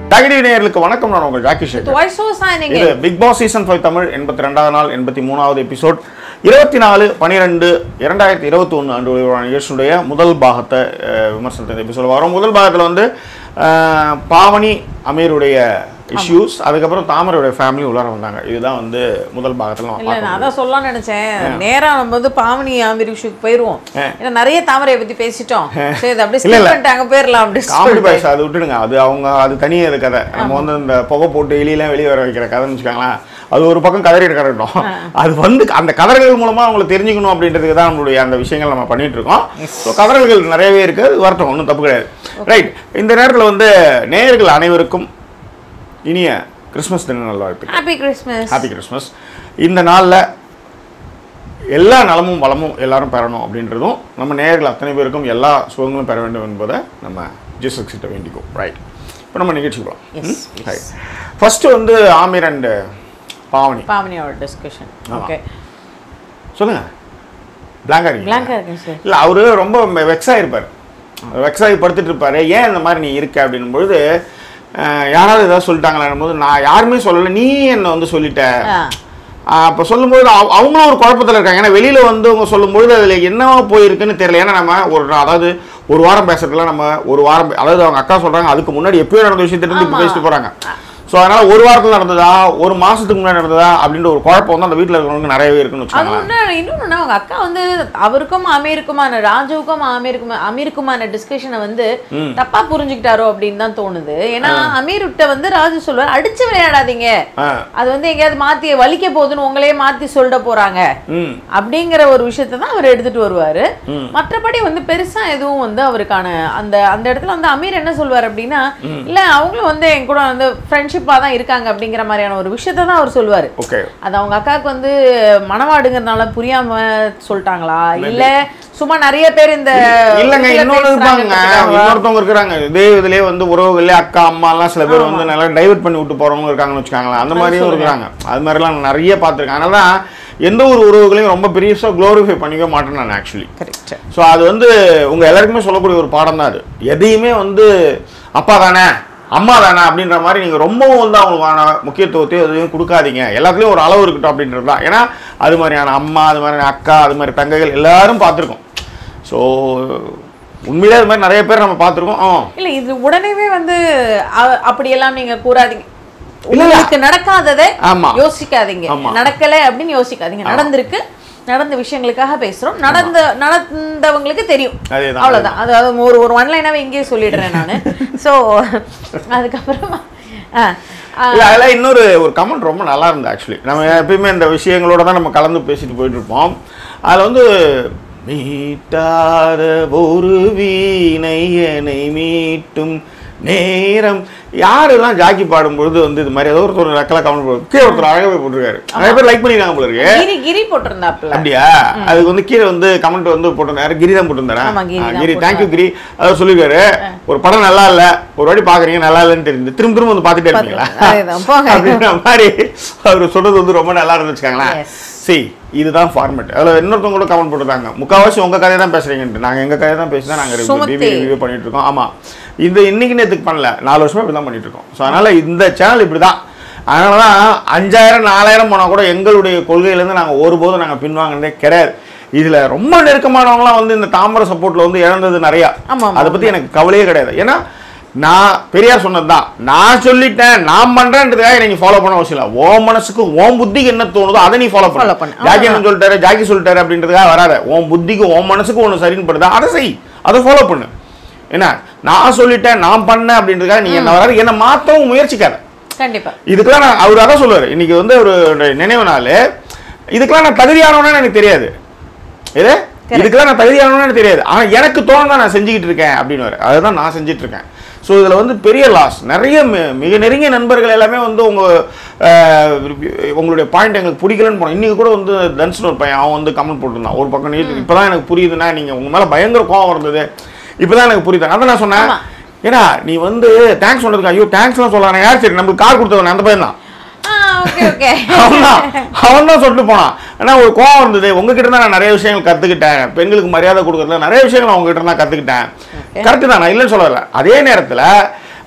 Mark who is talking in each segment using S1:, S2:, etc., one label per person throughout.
S1: தகுதி நேயர்களுக்கு வணக்கம் நான் உங்கள் jockey Sheikh
S2: Why so signing
S1: இது
S2: in?
S1: Bigg Boss season five Tamil எண்பத்தி ரெண்டாவது நாள் எண்பத்தி மூணாவது எபிசோட் இருபத்தி நாலு பன்னிரெண்டு இரண்டாயிரத்தி இருபத்தி ஒன்று அன்று வெளியான நிகழ்ச்சியுடைய முதல் பாகத்தை அஹ், விமர்சனத்தை எபிசோட் வரும் முதல் பாகத்தில் வந்து அஹ், பாவனி அமீருடைய இஷ்யூஸ் அதுக்கப்புறம் தாமரையுடைய ஃபேமிலி உள்ளார வந்தாங்க இதுதான் வந்து முதல் பாகத்தில் நம்ம
S2: இல்ல
S1: பார்க்க
S2: நான் அதான் சொல்லலாம்னு நினைச்சேன் நேரா நம்ம வந்து பாவனி ஆமிர் விஷயத்துக்கு போயிருவோம்
S1: ஆ.
S2: ஏன்னா நிறைய தாமரையை பத்தி பேசிட்டோம் சரி இது அப்படியே
S1: இல்ல,
S2: skip
S1: இல்ல.
S2: பண்ணிட்டு அங்க போயிடலாம் அப்படி
S1: காமெடி பாய்ஸ் அது விட்டுடுங்க அது அவங்க அது தனியாக இது கதை நம்ம வந்து இந்த புகை போட்டு எலியெல்லாம் வெளியே வர வைக்கிற கதைன்னு வச்சுக்கோங்களேன் அது ஒரு பக்கம் கதறி கிடக்கட்டும் அது வந்து அந்த கதறல்கள் மூலமா அவங்களை தெரிஞ்சுக்கணும் அப்படின்றதுக்கு தான் நம்மளுடைய அந்த விஷயங்கள் நம்ம பண்ணிட்டு இருக்கோம் ஸோ கதறல்கள் நிறையவே இருக்கு அது வரட்டும் ஒன்றும் தப்பு கிடையாது ரைட் இந்த நேரத்தில் வந்து நேயர்கள் அனைவருக்கும் இனிய கிறிஸ்மஸ் தின நல்வாழ்த்துக்கள்
S2: ஹாப்பி கிறிஸ்மஸ்
S1: ஹாப்பி கிறிஸ்மஸ் இந்த நாளில் எல்லா நலமும் வளமும் எல்லாரும் பெறணும் அப்படின்றதும் நம்ம நேயர்கள் அத்தனை பேருக்கும் எல்லா சுகங்களும் பெற வேண்டும் என்பதை நம்ம ஜீசஸ் கிட்ட வேண்டிக்கோ ரைட் இப்போ நம்ம நிகழ்ச்சிக்கு
S2: Yes,
S1: போகலாம் ரைட் ஃபர்ஸ்ட் வந்து ஆமீர் அண்ட் பாவனி
S2: பாவனியோட டிஸ்கஷன்
S1: ஆமா.
S2: ஓகே
S1: சொல்லுங்க பிளாங்கா இருக்கீங்க
S2: பிளாங்கா இருக்கேன் சார்
S1: இல்லை அவரு ரொம்ப வெக்ஸ் ஆகிருப்பார் வெக்ஸ் ஆகி படுத்துட்டு இருப்பாரு ஏன் இந்த மாதிரி நீ இருக்க அப்படின்னும் பொழுது அஹ், யாராவது ஏதாவது சொல்லிட்டாங்களான்னும் போது நான் யாருமே சொல்லலை நீ என்ன வந்து சொல்லிட்ட அப்போ சொல்லும்போது அவ- அவங்களும் ஒரு குழப்பத்தில் இருக்காங்க ஏன்னா வெளியில் வந்து அவங்க சொல்லும்பொழுது அதில் என்னவா போயிருக்குன்னு தெரியல ஏன்னா நம்ம ஒரு அதாவது ஒரு வாரம் பேசுறதுல நம்ம ஒரு வாரம் அதாவது அவங்க அக்கா சொல்கிறாங்க அதுக்கு முன்னாடி எப்பயோ நடந்த விஷயத்தை இருந்து இப்போ
S2: ஆமா.
S1: பேசிட்டு போகிறாங்க ஸோ அதனால் ஒரு வாரத்தில் நடந்ததா ஒரு மாதத்துக்கு முன்னாடி நடந்ததா அப்படின்ற ஒரு குழப்பம் வந்து அந்த வீட்டில் இருக்கிறவங்க நிறையவே இருக்குன்னு
S2: அது
S1: வச்சுக்கோங்களேன்
S2: ஒண்ணு இன்னொன்னு அவங்க அக்கா வந்து அவருக்கும் அமீருக்குமான ராஜுவுக்கும் அமீருக்கும் அமீருக்குமான டிஸ்கஷனை வந்து தப்பா புரிஞ்சுக்கிட்டாரோ அப்படின்னு தான் தோணுது ஏன்னா அமீர்கிட்ட வந்து ராஜு சொல்லுவார் அடிச்சு விளையாடாதீங்க
S1: ஆ
S2: அது வந்து எங்கேயாவது மாத்தி வலிக்க போகுதுன்னு உங்களே மாத்தி சொல்லிட போறாங்க
S1: ம்
S2: அப்படிங்கிற ஒரு விஷயத்தை தான் அவர் எடுத்துட்டு வருவாரு மற்றபடி வந்து பெருசா எதுவும் வந்து அவருக்கான அந்த அந்த இடத்துல வந்து அமீர் என்ன சொல்வார் அப்படின்னா இல்ல அவங்களும் வந்து என் கூட வந்து ஃப்ரெண்ட்ஷிப்பா தான் இருக்காங்க அப்படிங்கிற மாதிரியான ஒரு விஷயத்தை தான் அவர் சொல்லுவாரு
S1: ஓகே
S2: அது அவங்க அக்காவுக்கு வந்து மணவாடுங்கிறதுனால புரியாம சொல்லிட்டாங்களா இல்ல சும்மா நிறைய பேர் இந்த
S1: இல்லங்க
S2: இதுல
S1: இன்னொன்னு இருப்பாங்க
S2: பேசுறாங்கன்றதுக்காகவா?
S1: இன்னொருத்தவங்க இருக்கிறாங்க இதே இதுலயே வந்து உறவுகளே அக்கா அம்மா எல்லாம் சில பேர் வந்து நல்லா டைவர்ட் பண்ணி விட்டு போறவங்க இருக்காங்கன்னு வச்சுக்காங்களேன் அந்த மாதிரியும்
S2: சொல்லுங்க.
S1: இருக்கிறாங்க அது மாதிரிலாம் நான் நிறைய பார்த்திருக்கேன் அதனால தான் எந்த ஒரு உறவுகளையும் ரொம்ப பெருசா க்ளோரிஃபை பண்ணிக்க மாட்டேன் நான் ஆக்சுவலி
S2: Correct.
S1: ஸோ அது வந்து உங்க எல்லாருக்குமே சொல்லக்கூடிய ஒரு பாடம் தான் அது எதையுமே வந்து அப்பா தானே அம்மா தானே அப்படின்ற மாதிரி நீங்கள் ரொம்பவும் வந்து அவங்களுக்கான முக்கியத்துவத்தையும் எதையும் கொடுக்காதீங்க எல்லாத்துலேயும் ஒரு அளவு இருக்கட்டும் அப்படின்றது தான் ஏன்னா அது மாதிரியான அம்மா அது மாதிரியான அக்கா அது மாதிரி தங்கைகள் எல்லாரும் பார்த்துருக்கோம் ஸோ உண்மையிலே அது மாதிரி நிறைய பேர் நம்ம பார்த்துருக்கோம் ஆ
S2: இல்ல இது உடனேவே வந்து அ- அப்படியெல்லாம் நீங்க கூறாதீங்க
S1: இல்ல, இல்ல.
S2: உங்களுக்கு நடக்காததை
S1: ஆமா.
S2: யோசிக்காதீங்க
S1: ஆமா.
S2: நடக்கல அப்படின்னு யோசிக்காதீங்க நடந்திருக்கு நடந்த விஷயங்களுக்காக பேசுறோம் நடந்த நடந்தவங்களுக்கு தெரியும்
S1: அதேதான்,
S2: அவ்வளவுதான் அதாவது ஒரு ஒரு ஒன் லைனாவே இங்கேயே சொல்லிடுறேன் நானு சோ அதுக்கப்புறமா ஆ, ஆ,
S1: இல்ல அதெல்லாம் இன்னொரு ஒரு கமெண்ட் ரொம்ப நல்லா இருந்தது ஆக்சுவலி நம்ம எப்பயுமே இந்த விஷயங்களோட தான் நம்ம கலந்து பேசிட்டு போயிட்டு இருப்போம் அதில் வந்து மீட்டாத ஒரு வீணை என்னை மீட்டும் நேரம் யாரெல்லாம் ஜாக்கி பாடும்பொழுது வந்து இது மாதிரி ஏதோ ஒருத்தர் ரெக்கலா கமெண்ட் போடு கீழே ஒருத்தர் அழகாவே போட்டிருக்காரு நிறைய பேர் லைக் பண்ணிருக்காங்க போல இருக்கு
S2: கிரி கிரி போட்டிருந்தாப்புல
S1: அப்படியா அதுக்கு வந்து கீழே வந்து கமெண்ட் வந்து போட்டிருந்தாரு கிரி தான் போட்டிருந்தாரு
S2: ஆமா, கிரி தான்
S1: கிரி தேங்க்யூ கிரி அதாவது சொல்லிருக்காரு ஒரு படம் நல்லா இல்ல ஒரு வாட்டி பாக்குறீங்க நல்லா இல்லைன்னு தெரியுது திரும்ப திரும்ப வந்து பாத்துட்டே இருப்பீங்களா
S2: அதேதான், போங்க.
S1: அப்படின்ற மாதிரி அவர் சொல்றது வந்து ரொம்ப நல்லா இருந்து வச்சுக்காங்களேன்
S2: Yes.
S1: சி இதுதான் ஃபார்மேட் அதுல இன்னொருத்தவங்க கூட கமெண்ட் போட்டிருக்காங்க முக்கால்வாசி உங்க கதையை தான் பேசுறீங்கன்ட்டு நாங்க எங்க கதையை தான் பேசி தான் நாங்க
S2: சுமதி.
S1: ரிவ்யூ பண்ணிட்டு இருக்கோம் ஆமா இது இன்னைக்கு நேத்துக்கு பண்ணல நாலு வருஷமா இப்படி தான் பண்ணிட்டு இருக்கோம் ஸோ அதனால இந்த சேனல் இப்படிதான் அதனால தான் அஞ்சாயிரம் நாலாயிரம் போனால் கூட எங்களுடைய கொள்கையிலேருந்து நாங்கள் ஒருபோதும் நாங்கள் பின்வாங்கினதே கிடையாது இதில் ரொம்ப நெருக்கமானவங்களாம் வந்து இந்த தாமரை சப்போர்ட்டில் வந்து இழந்தது நிறையா
S2: ஆமா, ஆமா,
S1: அதை பற்றி எனக்கு கவலையே கிடையாது ஏன்னா நான் பெரியார் சொன்னது தான் நான் சொல்லிட்டேன் நான் பண்ணுறேன்றதுக்காக நீங்கள் ஃபாலோ பண்ண அவசியம் இல்லை ஓ மனசுக்கு ஓம் புத்திக்கு என்ன தோணுதோ அதை நீ ஃபாலோ
S2: Follow
S1: பண்ணு
S2: பண்ணு.
S1: ஜாக்கி என்ன சொல்லிட்டாரு ஜாக்கி சொல்லிட்டாரு அப்படின்றதுக்காக வராத உன் புத்திக்கு உன் மனசுக்கு ஒன்று சரின்னு படுதா அதை செய் அதை ஃபாலோ பண்ணு என்ன நான் சொல்லிட்டேன் நான் பண்ணேன் அப்படின்றதுக்காக நீ என்ன வராது என்னை மாற்றவும் முயற்சிக்காத
S2: கண்டிப்பா
S1: இதுக்கெல்லாம் நான் அவர் அதான் சொல்லுவார் இன்னைக்கு வந்து ஒரு நினைவு நாள் இதுக்கெல்லாம் நான் தகுதியானவனு எனக்கு தெரியாது இது இதுக்கெல்லாம் நான் தகுதியானவனு எனக்கு தெரியாது ஆனா எனக்கு தோணுதான் நான் செஞ்சுக்கிட்டு இருக்கேன் அப்படின்னு அதுதான் நான் செஞ்சுட்டு இருக்கேன் ஸோ இதுல வந்து பெரிய லாஸ் நிறைய மி- மிக நெருங்கிய நண்பர்கள் எல்லாமே வந்து உங்க அஹ், உங்களுடைய பாயிண்ட் எங்களுக்கு பிடிக்கலன்னு போனோம் இன்னைக்கு கூட வந்து தன்சன் ஒரு பையன் அவன் வந்து கமெண்ட் போட்டிருந்தான் ஒரு பக்கம் நீ இப்பதான் எனக்கு புரியுதுன்னா நீங்க உங்க மேல பயங்கர கோவம் இருந்தது இப்பதான் எனக்கு புரியுது அதான் நான் சொன்னேன்
S2: ஆமா.
S1: ஏன்னா நீ வந்து தேங்க்ஸ் சொன்னதுக்கு ஐயோ தேங்க்ஸ்லாம் சொல்லானே யார் சரி நம்மளுக்கு கார் கொடுத்தவன் அந்த பையன் தான்
S2: ஆ ஓகே ஓகே
S1: அவன் தான் அவன் தான் சொல்லிட்டு போனான் ஆனா ஒரு கோவம் இருந்தது உங்ககிட்ட தான் நான் நிறைய விஷயங்கள் கத்துக்கிட்டேன் பெண்களுக்கு மரியாதை கொடுக்கறதுல நிறைய விஷயங்கள் நான் உங்ககிட்ட தான் கத்துக்கிட்டேன் கரெக்டு தான் நான் இல்லைன்னு சொல்லல அதே நேரத்துல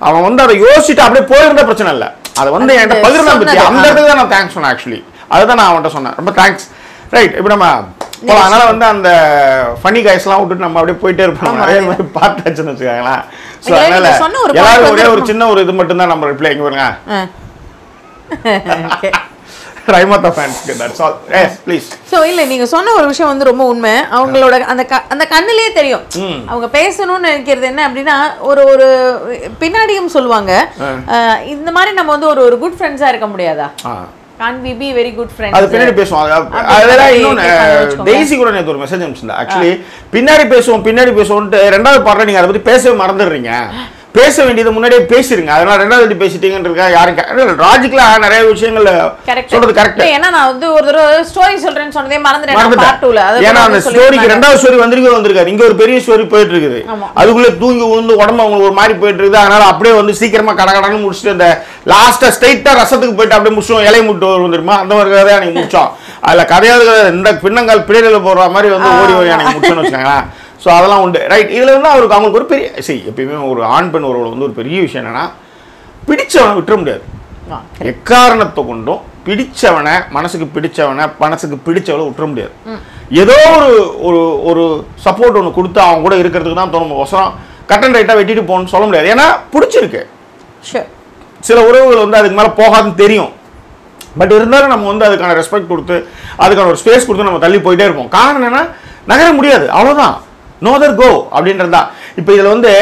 S1: அவன் வந்து அதை யோசிச்சுட்டு அப்படியே போயிருந்த பிரச்சனை இல்லை அதை வந்து
S2: அது
S1: என்கிட்ட பகிர்ந்தா பத்தி
S2: சொன்னது,
S1: அந்த
S2: ஆ.
S1: இடத்துக்கு தான் நான் தேங்க்ஸ் சொன்னேன் ஆக்சுவலி அதுதான் நான் அவன்கிட்ட சொன்னேன் ரொம்ப தேங்க்ஸ் ரைட் இப்போ நம்ம போலாம் அதனால வந்து அந்த ஃபனி கைஸ்லாம் விட்டுட்டு நம்ம அப்படியே போயிட்டே இருப்போம்
S2: ஆமா,
S1: அதே
S2: அதே
S1: மாதிரி பார்த்தாச்சுன்னு வச்சுக்கோங்களேன் ஸோ
S2: இல்ல,
S1: அதனால
S2: நீங்க சொன்ன ஒரு point
S1: எல்லாரும்
S2: வந்து
S1: ஒரே ஒரு
S2: ரொம்ப-
S1: சின்ன ஒரு இது மட்டும் தான் நம்ம ரிப்ளை இங்க பாருங்க
S2: ஓகே
S1: ரைமத்தா ஃபேன்ஸ்க்கு that's all yes please
S2: so இல்லை நீங்க சொன்ன ஒரு விஷயம் வந்து ரொம்ப உண்மை அவங்களோட அந்த க அந்த கண்ணுலயே தெரியும் அவங்க பேசணும்னு நினைக்கிறது என்ன அப்படின்னா ஒரு ஒரு பின்னாடியும் சொல்லுவாங்க அஹ், இந்த மாதிரி நம்ம வந்து ஒரு ஒரு குட் ஃப்ரெண்ட்ஸா இருக்க முடியாதா
S1: ah
S2: can we be very good
S1: அது
S2: ஃப்ரெண்ட்ஸ்
S1: பின்னாடி பேசுவோம் அது-
S2: அப்படி
S1: அதெல்லாம்
S2: மாதிரி
S1: இன்னொன்னு
S2: கேட்பாங்க வச்சுக்கோங்க.
S1: டெய்ஸி கூட நேற்று ஒரு மெசேஜ் அனுப்பிச்சிருந்தா ஆக்சுவலி பின்னாடி பேசுவோம் பின்னாடி பேசுவோம்ட்டு ரெண்டாவது பாட்டில் நீங்க அதை பத்தி பேசவே மறந்துடுறீங்க பேச வேண்டியது முன்னாடியே பேசிருங்க அதனால ரெண்டாவது வாட்டி பேசிட்டீங்கன்றதுக்கா யாரும் ராஜிக்கலா நிறைய விஷயங்கள்
S2: கரெக்ட்
S1: சொல்றது கரெக்ட்
S2: ஏன்னா நான் வந்து ஒரு தடவை ஸ்டோரி சொல்றேன்னு சொன்னதே மறந்துட்டேன் பார்ட் டூல
S1: மறந்துட்டேன் ஏன்னா அந்த ஸ்டோரிக்கு ரெண்டாவது ஸ்டோரி வந்திருக்கு வந்திருக்காரு இங்க ஒரு பெரிய ஸ்டோரி போயிட்டு இருக்குது
S2: ஆமா.
S1: அதுக்குள்ள தூங்கி விழுந்து உடம்பு அவங்களுக்கு ஒரு மாதிரி போயிட்டு இருக்குது அதனால அப்படியே வந்து சீக்கிரமா கட கடன்னு முடிச்சுட்டு அந்த லாஸ்டா ஸ்ட்ரைட்டா ரசத்துக்கு போயிட்டு அப்படியே முடிச்சோம் இலை முட்டு வரும் தெரியுமா அந்த மாதிரி கதையா நீங்க முடிச்சோம் அதுல கதையாவது கிடையாது. இந்த பின்னங்கால் பிள்ளைகளை போடுற மாதிரி வந்து ஓடி ஓடி எனக்கு முடிச்சோன்னு வச்சுக்கோங்களேன் ஸோ அதெல்லாம் உண்டு ரைட் இதுல வந்து அவருக்கு அவங்களுக்கு ஒரு பெரிய சரி எப்பயுமே ஒரு ஆண் பெண் உறவுல வந்து ஒரு பெரிய விஷயம் என்னன்னா பிடிச்சவனை விட்டுற முடியாது எக்காரணத்தை கொண்டும் பிடிச்சவனை மனசுக்கு பிடிச்சவனை மனசுக்கு பிடிச்சவளை விட்டுற முடியாது ஏதோ ஒரு ஒரு ஒரு சப்போர்ட் ஒன்று கொடுத்து அவன் கூட இருக்கிறதுக்கு தான் தோணும் ஒசரம் கட்டன் ரைட்டாக வெட்டிட்டு போகணும்னு சொல்ல முடியாது ஏன்னா பிடிச்சிருக்கு
S2: ஷூர்
S1: சில உறவுகள் வந்து அதுக்கு மேலே போகாதுன்னு தெரியும் பட் இருந்தாலும் நம்ம வந்து அதுக்கான ரெஸ்பெக்ட் கொடுத்து அதுக்கான ஒரு ஸ்பேஸ் கொடுத்து நம்ம தள்ளி போயிட்டே இருப்போம் காரணம் என்னன்னா நகர முடியாது அவ்வளோதான் நோதர் கோ அப்படின்றது தான் இப்போ இதில் வந்து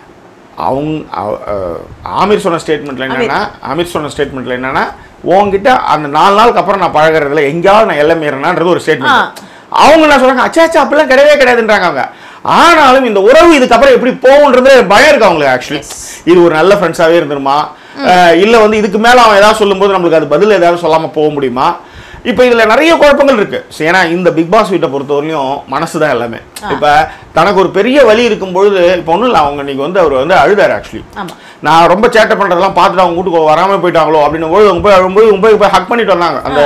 S1: அவங்க அவ- அஹ், ஆமீர் சொன்ன ஸ்டேட்மெண்ட்ல என்னன்னா ஆமீர் சொன்ன ஸ்டேட்மெண்ட்ல என்னன்னா உன்கிட்ட அந்த நாலு நாளுக்கு அப்புறம் நான் பழகுறதுல எங்கேயாவது நான் எல்லாம் மீறினான்றது ஒரு ஸ்டேட்மெண்ட் அவங்க என்ன சொல்றாங்க அச்சா அச்சா அப்படிலாம் கிடையவே கிடையாதுன்றாங்க அவங்க ஆனாலும் இந்த உறவு இதுக்கப்புறம் எப்படி போகுன்றது பயம் இருக்கு அவங்களுக்கு ஆக்சுவலி இது ஒரு நல்ல ஃப்ரெண்ட்ஸாவே இருந்துருமா அஹ், இல்ல வந்து இதுக்கு மேல அவன் ஏதாவது சொல்லும்போது நம்மளுக்கு அது பதில் ஏதாவது சொல்லாம போக முடியுமா இப்போ இதுல நிறைய குழப்பங்கள் இருக்கு சரி, ஏன்னா இந்த பிக் பாஸ் வீட்டை பொறுத்தவரையிலும் மனசு தான் எல்லாமே இப்ப தனக்கு ஒரு பெரிய வலி இருக்கும் பொழுது இப்போ ஒன்றும் இல்லை அவங்க இன்னைக்கு வந்து அவர் வந்து அழுதாரு ஆக்சுவலி
S2: ஆமா
S1: நான் ரொம்ப சேட்டை பண்றதெல்லாம் பார்த்துட்டு அவங்க வீட்டுக்கு வராம போயிட்டாங்களோ அப்படின்னு போது அவங்க போய் அவங்க போய் போய் போய் ஹக் பண்ணிட்டு வந்தாங்க அந்த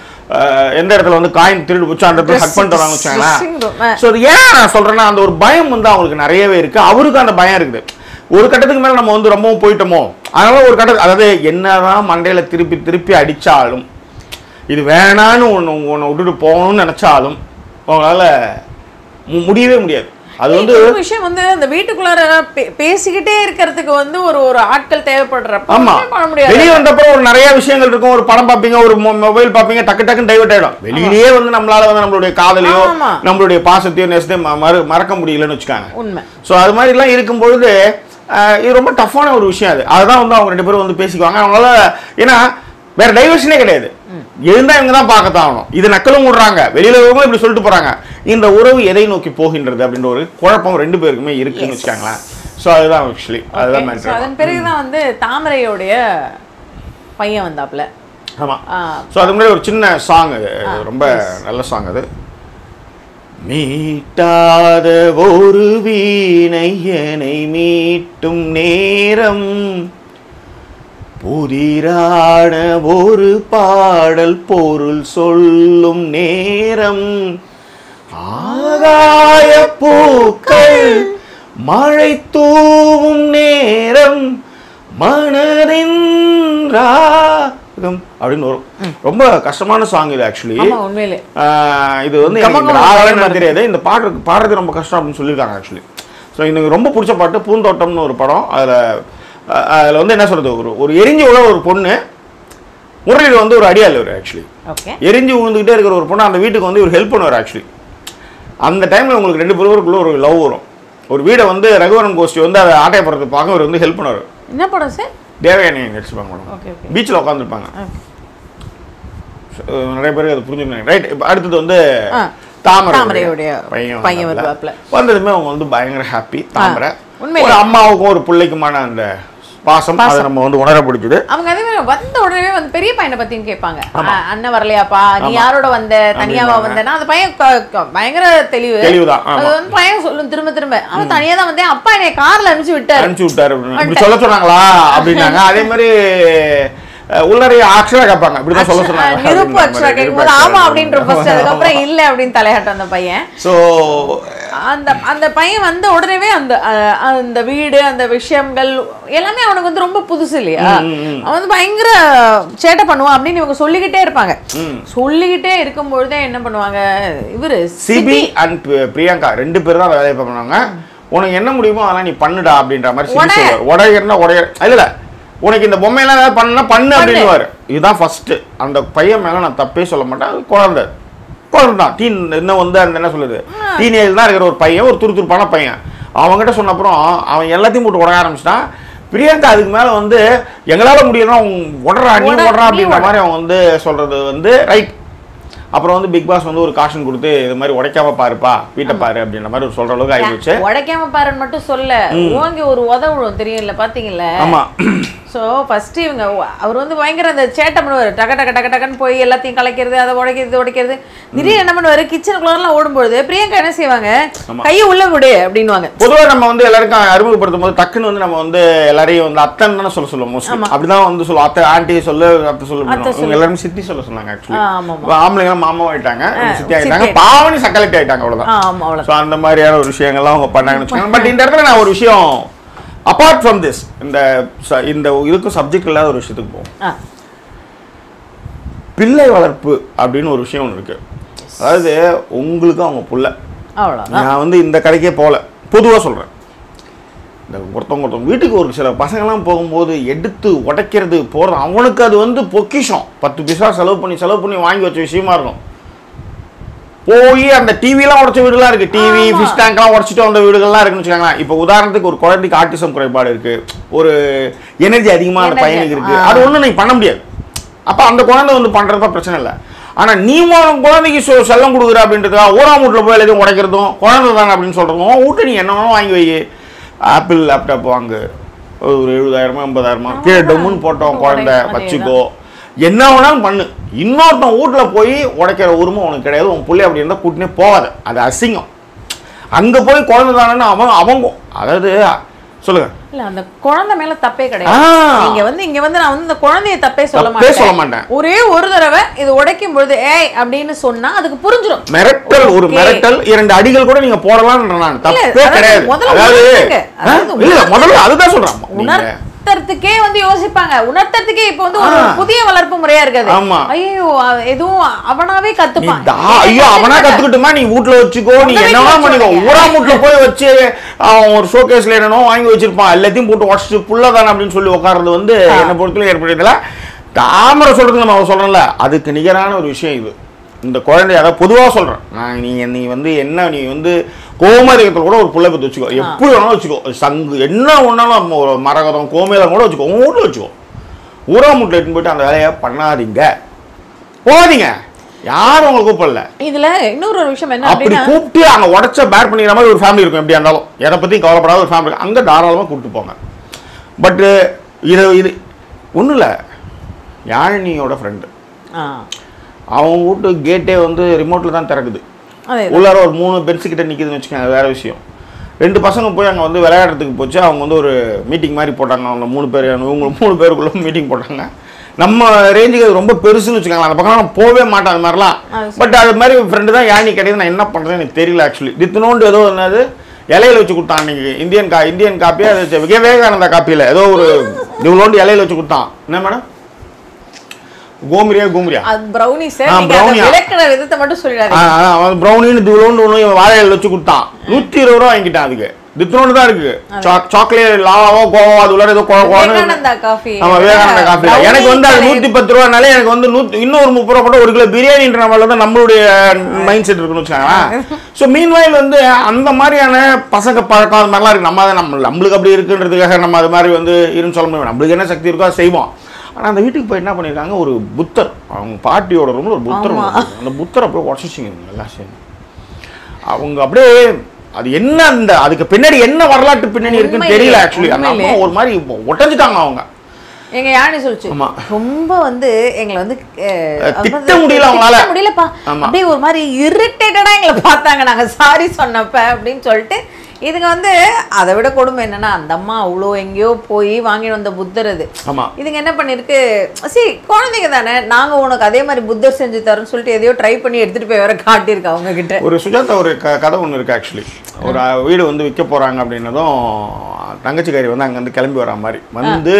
S1: அஹ், எந்த இடத்துல வந்து காயின் திருடு போச்சு அந்த இடத்துல ஹக் பண்ணிட்டு வராங்க
S2: Dressing room, ஆ.
S1: வச்சாங்களேன் ஸோ அது ஏன் நான் சொல்றேன்னா அந்த ஒரு பயம் வந்து அவங்களுக்கு நிறையவே இருக்கு அவருக்கு அந்த பயம் இருக்குது ஒரு கட்டத்துக்கு மேல நம்ம வந்து ரொம்பவும் போயிட்டோமோ அதனால ஒரு கட்டத்துக்கு அதாவது என்னதான் மண்டையில திருப்பி திருப்பி அடிச்சாலும் இது வேணான்னு ஒன்று ஒன்று விட்டுட்டு போகணும்னு நினைச்சாலும் உங்களால மு- முடியவே முடியாது அது வந்து
S2: ஒரு விஷயம் வந்து அந்த வீட்டுக்குள்ளார பே- பேசிக்கிட்டே இருக்கிறதுக்கு வந்து ஒரு ஒரு ஆட்கள் தேவைப்படுறப்ப
S1: ஆமா
S2: ஒண்ணுமே பண்ண முடியாது
S1: வெளியே வந்தப்பறம் ஒரு நிறைய விஷயங்கள் இருக்கும் ஒரு படம் பார்ப்பீங்க ஒரு மொபைல் பார்ப்பீங்க டக்கு டக்குன்னு டைவர்ட் ஆயிடும் வெளியிலேயே வந்து நம்மளால வந்து நம்மளுடைய காதலையோ
S2: ஆமா.
S1: நம்மளுடைய பாசத்தையோ நேசத்தையோ ம- மறு மறக்க முடியலன்னு வச்சுக்காங்க
S2: உண்மை
S1: ஸோ அது மாதிரிலாம் இருக்கும் பொழுது அஹ், இது ரொம்ப டஃப்பான ஒரு விஷயம் அது அதுதான் வந்து அவங்க ரெண்டு பேரும் வந்து பேசிக்குவாங்க அவங்களால ஏன்னா வேற டைவர்ஷனே கிடையாது இருந்தா இவங்க தான் பார்க்கத்தான் ஆகணும் இது நக்கலும் விடுறாங்க வெளியில இருக்கவங்க இப்படி சொல்லிட்டு போறாங்க இந்த உறவு எதை நோக்கி போகின்றது அப்படின்ற ஒரு குழப்பம் ரெண்டு பேருக்குமே இருக்குன்னு வச்சுக்காங்களேன் ஸோ அதுதான் ஆக்சுவலி அதுதான்
S2: Okay. So,
S1: மேட்ரு
S2: அதன் பிறகுதான் வந்து தாமரையோடைய பையன் வந்தாப்ல
S1: ஆமா
S2: ஆ,
S1: ஸோ அது முன்னாடி ஒரு சின்ன சாங் அது அது ரொம்ப நல்ல சாங் அது மீட்டாத ஒரு வீணையனை மீட்டும் நேரம் புதிரான ஒரு பாடல் பொருள் சொல்லும் நேரம் ஆகாய பூக்கள் மழை தூவும் நேரம் மனதின் ராகம் அப்படின்னு வரும் ரொம்ப கஷ்டமான சாங் இது ஆக்சுவலி
S2: ஆமா உண்மையிலே
S1: இது வந்து எனக்கு இந்த
S2: கமகம்
S1: ராகம்னு
S2: பயமா
S1: எனக்கு தெரியாது இந்த பாடுறது பாடுறது ரொம்ப கஷ்டம் அப்படின்னு சொல்லியிருக்காங்க ஆக்சுவலி ஸோ எனக்கு ரொம்ப பிடிச்ச பாட்டு பூந்தோட்டம்னு ஒரு படம் அதில் அதில் வந்து என்ன சொல்றது ஒரு ஒரு எரிஞ்சு உள்ள ஒரு பொண்ணு முரளியில் வந்து ஒரு அடியாள் இவர் ஆக்சுவலி
S2: ஓகே
S1: எரிஞ்சு விழுந்துகிட்டே இருக்கிற ஒரு பொண்ணு அந்த வீட்டுக்கு வந்து இவர் ஹெல்ப் பண்ணுவார் ஆக்சுவலி அந்த டைமில் உங்களுக்கு ரெண்டு பேருக்குள்ள ஒரு லவ் வரும் ஒரு வீடை வந்து ரகுவரன் கோஷ்டி வந்து அதை ஆட்டையப்படுறது பார்க்க இவர் வந்து ஹெல்ப் பண்ணுவார்
S2: என்ன படம் சார்
S1: தேவயானி நடிச்சுப்பாங்க மேடம்
S2: ஓகே ஓகே
S1: பீச்சில் உட்காந்துருப்பாங்க
S2: Okay.
S1: நிறைய பேருக்கு அது புரிஞ்சுக்கணும் ரைட் இப்போ அடுத்தது வந்து
S2: ஆ.
S1: தாமரை
S2: தாமரையுடைய
S1: பையன்
S2: பையன்
S1: வந்தாப்புல.
S2: வருவாப்புல.
S1: வந்ததுமே அவங்க வந்து பயங்கர ஹாப்பி தாமரை
S2: உண்மையிலே.
S1: ஒரு அம்மாவுக்கும் ஒரு பிள்ளைக்குமான அந்த பாசம் அதை நம்ம வந்து உணர பிடிச்சது
S2: அவங்க அதே மாதிரி வந்த உடனே வந்து பெரிய பையனை பத்தியும் கேட்பாங்க "ஆ, அண்ணன் வரலையாப்பா நீ யாரோட வந்த தனியாவா
S1: அப்படிம்பாங்க.
S2: வந்தேன்னா அந்த பையன் க- க- பயங்கர தெளிவு
S1: தெளிவுதான், ஆமா.
S2: அது வந்து பையன் சொல்லும் திரும்ப திரும்ப அவன் தனியா தான் வந்தேன் அப்பா என்னை கார்ல அனுப்பிச்சு விட்டாரு
S1: அனுப்பிச்சு விட்டாரு அப்படின்னு. இப்படி சொல்ல சொன்னாங்களா அப்படின்னாங்க அதே மாதிரி அஹ், உள்ளறைய அக்ஷரா கேட்பாங்க இப்படிதான் சொல்ல சொன்னாங்க
S2: நிருப்பு அக்ஷரா கேட்கும்போது ஆமா அப்படின்ற ஃபர்ஸ்ட் அதுக்கப்புறம் இல்ல அப்படின்னு தலையாட்டம் அந்த பையன்
S1: ஸோ
S2: அந்த அந்த பையன் வந்த உடனேவே அந்த அஹ், அந்த வீடு அந்த விஷயங்கள் எல்லாமே அவனுக்கு வந்து ரொம்ப புதுசு இல்லையா அவன் வந்து பயங்கர சேட்டை பண்ணுவான் அப்படின்னு இவங்க சொல்லிக்கிட்டே இருப்பாங்க சொல்லிக்கிட்டே இருக்கும் பொழுதே என்ன பண்ணுவாங்க இவரு
S1: சிபி அண்ட் பிரியங்கா ரெண்டு பேரும் தான் வேலையை பண்ணுவாங்க உனக்கு என்ன முடியுமோ அதெல்லாம் நீ பண்ணுடா அப்படின்ற மாதிரி சிபி
S2: உடை.
S1: சொல்லுவார் உடையர்னா உடைய இல்ல இல்ல உனக்கு இந்த பொம்மையெல்லாம் ஏதாவது பண்ணா பண்ணு அப்படின்னுவாரு இதுதான் ஃபர்ஸ்ட் அந்த பையன் மேல நான் தப்பே சொல்ல மாட்டேன் அது குழந்தை குழந்தை தான் டீன் இன்னும் வந்து அந்த என்ன சொல்லுது டீனேஜ் தான் இருக்கிற ஒரு பையன் ஒரு துருதுருப்பான பையன் அவன்கிட்ட சொன்ன அப்புறம் அவன் எல்லாத்தையும் போட்டு உடைய ஆரம்பிச்சிட்டான் பிரியங்கா அதுக்கு மேல வந்து எங்களால முடியலன்னா அவன் உடறா நீ
S2: உட,
S1: உடறா
S2: நீ
S1: அப்படின்ற
S2: உட.
S1: மாதிரி அவன் வந்து சொல்றது வந்து ரைட் அப்புறம் வந்து பிக் பாஸ் வந்து ஒரு காஷன் கொடுத்து இது மாதிரி உடைக்காம பாருப்பா வீட்டை பாரு அப்படின்ற மாதிரி ஒரு சொல்ற அளவுக்கு ஆயிடுச்சு
S2: உடைக்காம பாருன்னு மட்டும் சொல்ல ஓங்கி ஒரு உதவுழும் தெரியும்ல பாத்தீங்கல்ல
S1: ஆமா
S2: ஸோ ஃபர்ஸ்ட் இவங்க ஒ- அவர் வந்து பயங்கர அந்த சேட்டை பண்ணுவார் டக டக டக டகன்னு போய் எல்லாத்தையும் கலைக்கிறது அதை உடைக்கிறது உடைக்கிறது திடீர்னு என்ன பண்ணுவாரு கிச்சனுக்குள்ளலாம் ஓடும்பொழுது பிரியங்கா என்ன செய்வாங்க
S1: ஆமா.
S2: கையை உள்ள விடு அப்படின்னுவாங்க
S1: பொதுவா நம்ம வந்து எல்லாருக்கும் அறிமுகப்படுத்தும் போது டக்குன்னு வந்து நம்ம வந்து எல்லாரையும் வந்து அத்தன் தானே சொல்ல சொல்லுவோம் மோஸ்ட்லி அப்படிதான் வந்து சொல்லுவோம் அத்தை ஆண்டி சொல்லு அத்தை சொல்லு
S2: அத்தை
S1: அப்படின்னுவோம். இவங்க எல்லாரும் சித்தி சொல்ல சொன்னாங்க ஆக்சுவலி
S2: ஆ, ஆமா, ஆமா.
S1: ஆம்பளைங்க மாமா ஆயிட்டாங்க இவங்க சித்தி
S2: சித்தி
S1: ஆயிட்டாங்க
S2: ஆயிட்டாங்க.
S1: பாவனி சக்கலட்டி ஆயிட்டாங்க அவ்வளவுதான்
S2: ஆ ஆமா அவ்வளோ
S1: ஸோ அந்த மாதிரியான ஒரு விஷயங்கள்லாம் அவங்க பண்ணாங்கன்னு வச்சுக்கோங்க பட் இந்த இடத்துல நான் ஒரு விஷயம் அப்பார்ட் ஃப்ரம் திஸ் இந்த ச- இந்த இதுக்கும் சப்ஜெக்ட் இல்லாத ஒரு விஷயத்துக்கு போவோம்
S2: ஆ
S1: பிள்ளை வளர்ப்பு அப்படின்னு ஒரு விஷயம் ஒன்று இருக்கு அதாவது உங்களுக்கு அவங்க புள்ள
S2: அவ்வளோதான்
S1: நான் வந்து இந்த கடைக்கே போகல பொதுவாக சொல்கிறேன் இந்த ஒருத்தவங்க ஒருத்தவங்க வீட்டுக்கு ஒரு சில பசங்கள்லாம் போகும்போது எடுத்து உடைக்கிறது போகிறது அவனுக்கு அது வந்து பொக்கிஷம் பத்து பைசா செலவு பண்ணி செலவு பண்ணி வாங்கி வச்ச விஷயமா இருக்கும் போய் அந்த டிவிலாம் உடைச்ச வீடுலாம் இருக்கு டிவி
S2: ஆமா.
S1: ஃபிஷ் டேங்க்லாம் உடைச்சிட்டு வந்த வீடுகள்லாம் இருக்குன்னு வச்சுக்கோங்களேன் இப்போ உதாரணத்துக்கு ஒரு குழந்தைக்கு ஆட்டிசம் குறைபாடு இருக்கு ஒரு எனர்ஜி அதிகமாக அந்த
S2: Energy,
S1: பையனுக்கு இருக்கு
S2: ஆ.
S1: அது ஒன்றும் நீ பண்ண முடியாது அப்போ அந்த குழந்தை வந்து பண்ணுறப்ப பிரச்சனை இல்லை ஆனால் நீ உன் குழந்தைக்கு சொ- செல்லம் கொடுக்குற அப்படின்றதுக்காக ஊராம் வீட்டில் போய் எல்லாத்தையும் உடைக்கிறதும் குழந்தை தானே அப்படின்னு சொல்கிறதும் உன் வீட்டை நீ என்ன வேணாலும் வாங்கி வை ஆப்பிள் லேப்டாப் வாங்கு ஒரு எழுபதாயிரமா ஐம்பதாயிரமா கீழே டொம்முன்னு போட்டோம் குழந்தை
S2: அதேதான்.
S1: வச்சுக்கோ என்ன வேணாலும் பண்ணு இன்னொருத்தன் வீட்டில் போய் உடைக்கிற உரிமை உனக்கு கிடையாது உன் பிள்ளை அப்படி இருந்தால் கூட்டினே போகாத அது அசிங்கம் அங்கே போய் குழந்தை தானேன்னு அவன் அவங்க அதாவது சொல்லுங்க
S2: இல்ல அந்த குழந்தை மேல தப்பே
S1: ஆ.
S2: கிடையாது நீங்க வந்து இங்க வந்து நான் வந்து இந்த குழந்தைய தப்பே சொல்ல
S1: தப்பே சொல்ல
S2: மாட்டேன்
S1: மாட்டேன்.
S2: ஒரே ஒரு தடவை இது உடைக்கும் பொழுது ஏய் அப்படின்னு சொன்னா அதுக்கு புரிஞ்சிடும்
S1: மிரட்டல் ஒரு
S2: Okay.
S1: மிரட்டல் இரண்டு அடிகள் கூட நீங்க போடலாம்ன்ற நான் தப்பே
S2: அதாவது
S1: கிடையாது
S2: முதல்ல
S1: அதாவது
S2: உணர்த்துங்க.
S1: ஆ?
S2: அதாவது
S1: இல்ல முதல்ல அதுதான் சொல்றேன் நீங்க
S2: உணர்த்தறதுக்கே வந்து யோசிப்பாங்க உணர்த்தறதுக்கே இப்போ வந்து ஒரு
S1: ஆ.
S2: புதிய வளர்ப்பு முறையா இருக்காது
S1: ஆமா.
S2: ஐயோ அ- எதுவும் அவனாவே
S1: நீ
S2: கத்துப்பான்
S1: தா- ஐயோ அவனா கத்துக்கிட்டுமா நீ வீட்ல வச்சுக்கோ நீ
S2: உங்க
S1: என்ன
S2: வீட்ல
S1: வேணா பண்ணிக்கோ
S2: வச்சுக்கோங்க.
S1: ஊரா வீட்ல போய் வச்சு அவன் ஒரு ஷோகேஸ்ல என்னனோ வாங்கி வச்சிருப்பான் எல்லாத்தையும் போட்டு உடச்சிட்டு புள்ளதானே அப்படின்னு சொல்லி உட்கார்றது வந்து என்ன பொறுத்தவரை ஏற்படுறதுல தாமரை சொல்றது நம்ம அவன் சொல்றோம்ல அதுக்கு நிகரான ஒரு விஷயம் இது இந்த குழந்தை அதாவது பொதுவாக சொல்றேன் நான் நீ நீ வந்து என்ன நீ வந்து கோமரிகத்தில் கூட ஒரு புள்ள பற்றி வச்சுக்கோ எப்படி வேணாலும் வச்சுக்கோ சங்கு என்ன ஒன்றாலும் ஒரு மரகதம் கோமேலம் கூட வச்சுக்கோ உன் வீட்டில் வச்சுக்கோ ஊரா மூட்டில் எடுத்துன்னு போயிட்டு அந்த வேலையை பண்ணாதீங்க போகாதீங்க யாரும் உங்களை கூப்பிடல
S2: இதுல இன்னொரு ஒரு விஷயம் என்ன
S1: அப்படி
S2: அப்படின்னா
S1: கூப்பிட்டு அங்க உடச்ச பேர் பண்ணிக்கிற மாதிரி ஒரு ஃபேமிலி இருக்கும் எப்படியா இருந்தாலும் எதை பத்தியும் கவலைப்படாத ஒரு ஃபேமிலி அங்க தாராளமா கூப்பிட்டு போங்க பட் இது இது ஒன்றும் இல்லை யாழினியோட ஃப்ரெண்டு
S2: ஆ,
S1: அவன் வீட்டு கேட்டே வந்து ரிமோட்டில் தான் திறக்குது
S2: அதே
S1: உள்ளார ஒரு மூணு பென்ஸ் கிட்ட நிற்கிதுன்னு வச்சுக்கோங்க அது வேற விஷயம் ரெண்டு பசங்க போய் அங்கே வந்து விளையாடுறதுக்கு போச்சு அவங்க வந்து ஒரு மீட்டிங் மாதிரி போட்டாங்க அவங்க மூணு பேர் இவங்க மூணு பேருக்குள்ள மீட்டிங் போட்டாங்க நம்ம ரேஞ்சுக்கு அது ரொம்ப பெருசுன்னு வச்சுக்கோங்களேன் அந்த பக்கம் நான் போகவே மாட்டேன் அது மாதிரிலாம்
S2: அது
S1: பட் அது மாதிரி ஃப்ரெண்டு தான் யானி கிடையாது நான் என்ன பண்ணுறது எனக்கு தெரியல ஆக்சுவலி தித்துனோண்டு ஏதோ என்னது இலையில வச்சு கொடுத்தான் அன்னைக்கு இந்தியன் கா இந்தியன் காப்பியா அது விவே- விவேகானந்தா காப்பியில் ஏதோ ஒரு இவ்வளோண்டு இலையில வச்சு கொடுத்தான் என்ன மேடம் கோமரியா கோமரியா
S2: அது brownie சார்
S1: ஆ,
S2: நீங்க அந்த
S1: brownie-ஆ.
S2: விளக்குற விதத்தை மட்டும் சொல்லிடாதீங்க
S1: ஆ, ஆ, அவன் ப்ரௌனின்னு தூளோண்டு ஒன்று இவன் வாழையில வச்சு கொடுத்தான் நூற்றி இருபது ரூபா வாங்கிட்டான் அதுக்கு தித்தனோண்டு தான் இருக்கு சாக்லேட் லாவாவோ கோவோ அது உள்ள ஏதோ கோ- கோன்னு
S2: விவேகானந்தா காஃபி
S1: ஆமா விவேகானந்தா காஃபி எனக்கு வந்து அது நூத்தி பத்து ரூபானாலே எனக்கு வந்து நூத்தி இன்னொரு முப்பது ரூபா போட்டு ஒரு கிலோ பிரியாணின்ற மாதிரி தான் நம்மளுடைய மைண்ட் செட் இருக்குன்னு வச்சுக்கோங்களேன் ஸோ மீன்வாயில் வந்து அந்த மாதிரியான பசங்க பழக்கம் அது மாதிரிலாம் இருக்கு நம்ம அதை நம்ம நம்மளுக்கு அப்படி இருக்குன்றதுக்காக நம்ம அது மாதிரி வந்து இருன்னு சொல்ல முடியும் நம்மளுக்கு என்ன சக்தி இருக்கோ அதை செய்வோம் ஆனா அந்த வீட்டுக்கு போய் என்ன பண்ணியிருக்காங்க ஒரு புத்தர் அவங்க பாட்டியோட ரூம்ல ஒரு புத்தர் ஒண்ணு இருக்கு. அந்த புத்தரை போய் உடச்சிச்சிங்க எல்லாம் சேர்ந்து அவங்க அப்படியே அது என்ன அந்த அதுக்கு பின்னாடி என்ன வரலாற்று பின்னணி இருக்குன்னு
S2: உண்மையிலே,
S1: தெரியல ஆக்சுவலி அந்த
S2: உண்மையிலே.
S1: அம்மா ஒரு மாதிரி உடஞ்சிட்டாங்க அவங்க
S2: எங்க யானை சொல்லுச்சு
S1: ஆமா.
S2: ரொம்ப வந்து எங்களை வந்து அஹ்,
S1: அஹ்,
S2: அது
S1: திட்ட
S2: வந்து
S1: முடியல அவங்களால.
S2: திட்ட முடியலப்பா
S1: ஆமா.
S2: அப்படியே ஒரு மாதிரி இரிட்டேட்டடா எங்களை பார்த்தாங்க நாங்க சாரி சொன்னப்ப அப்படின்னு சொல்லிட்டு இதுங்க வந்து அதை விட கொடுமை என்னன்னா அந்த அம்மா அவ்வளோ எங்கேயோ போய் வாங்கிட்டு வந்த புத்தர் அது
S1: ஆமா
S2: இதுங்க என்ன பண்ணிருக்கு சி குழந்தைங்க தானே நாங்க உனக்கு அதே மாதிரி புத்தர் செஞ்சு தரோம்னு சொல்லிட்டு எதையோ ட்ரை பண்ணி எடுத்துட்டு போய் வேற காட்டியிருக்கா அவங்க கிட்ட
S1: ஒரு சுஜாதா ஒரு க கதை ஒன்று இருக்குது ஆக்சுவலி ஒரு அஹ், வீடு வந்து விற்க போகிறாங்க அப்படின்னதும் தங்கச்சிக்காரி வந்து அங்கேருந்து கிளம்பி வரா மாதிரி வந்து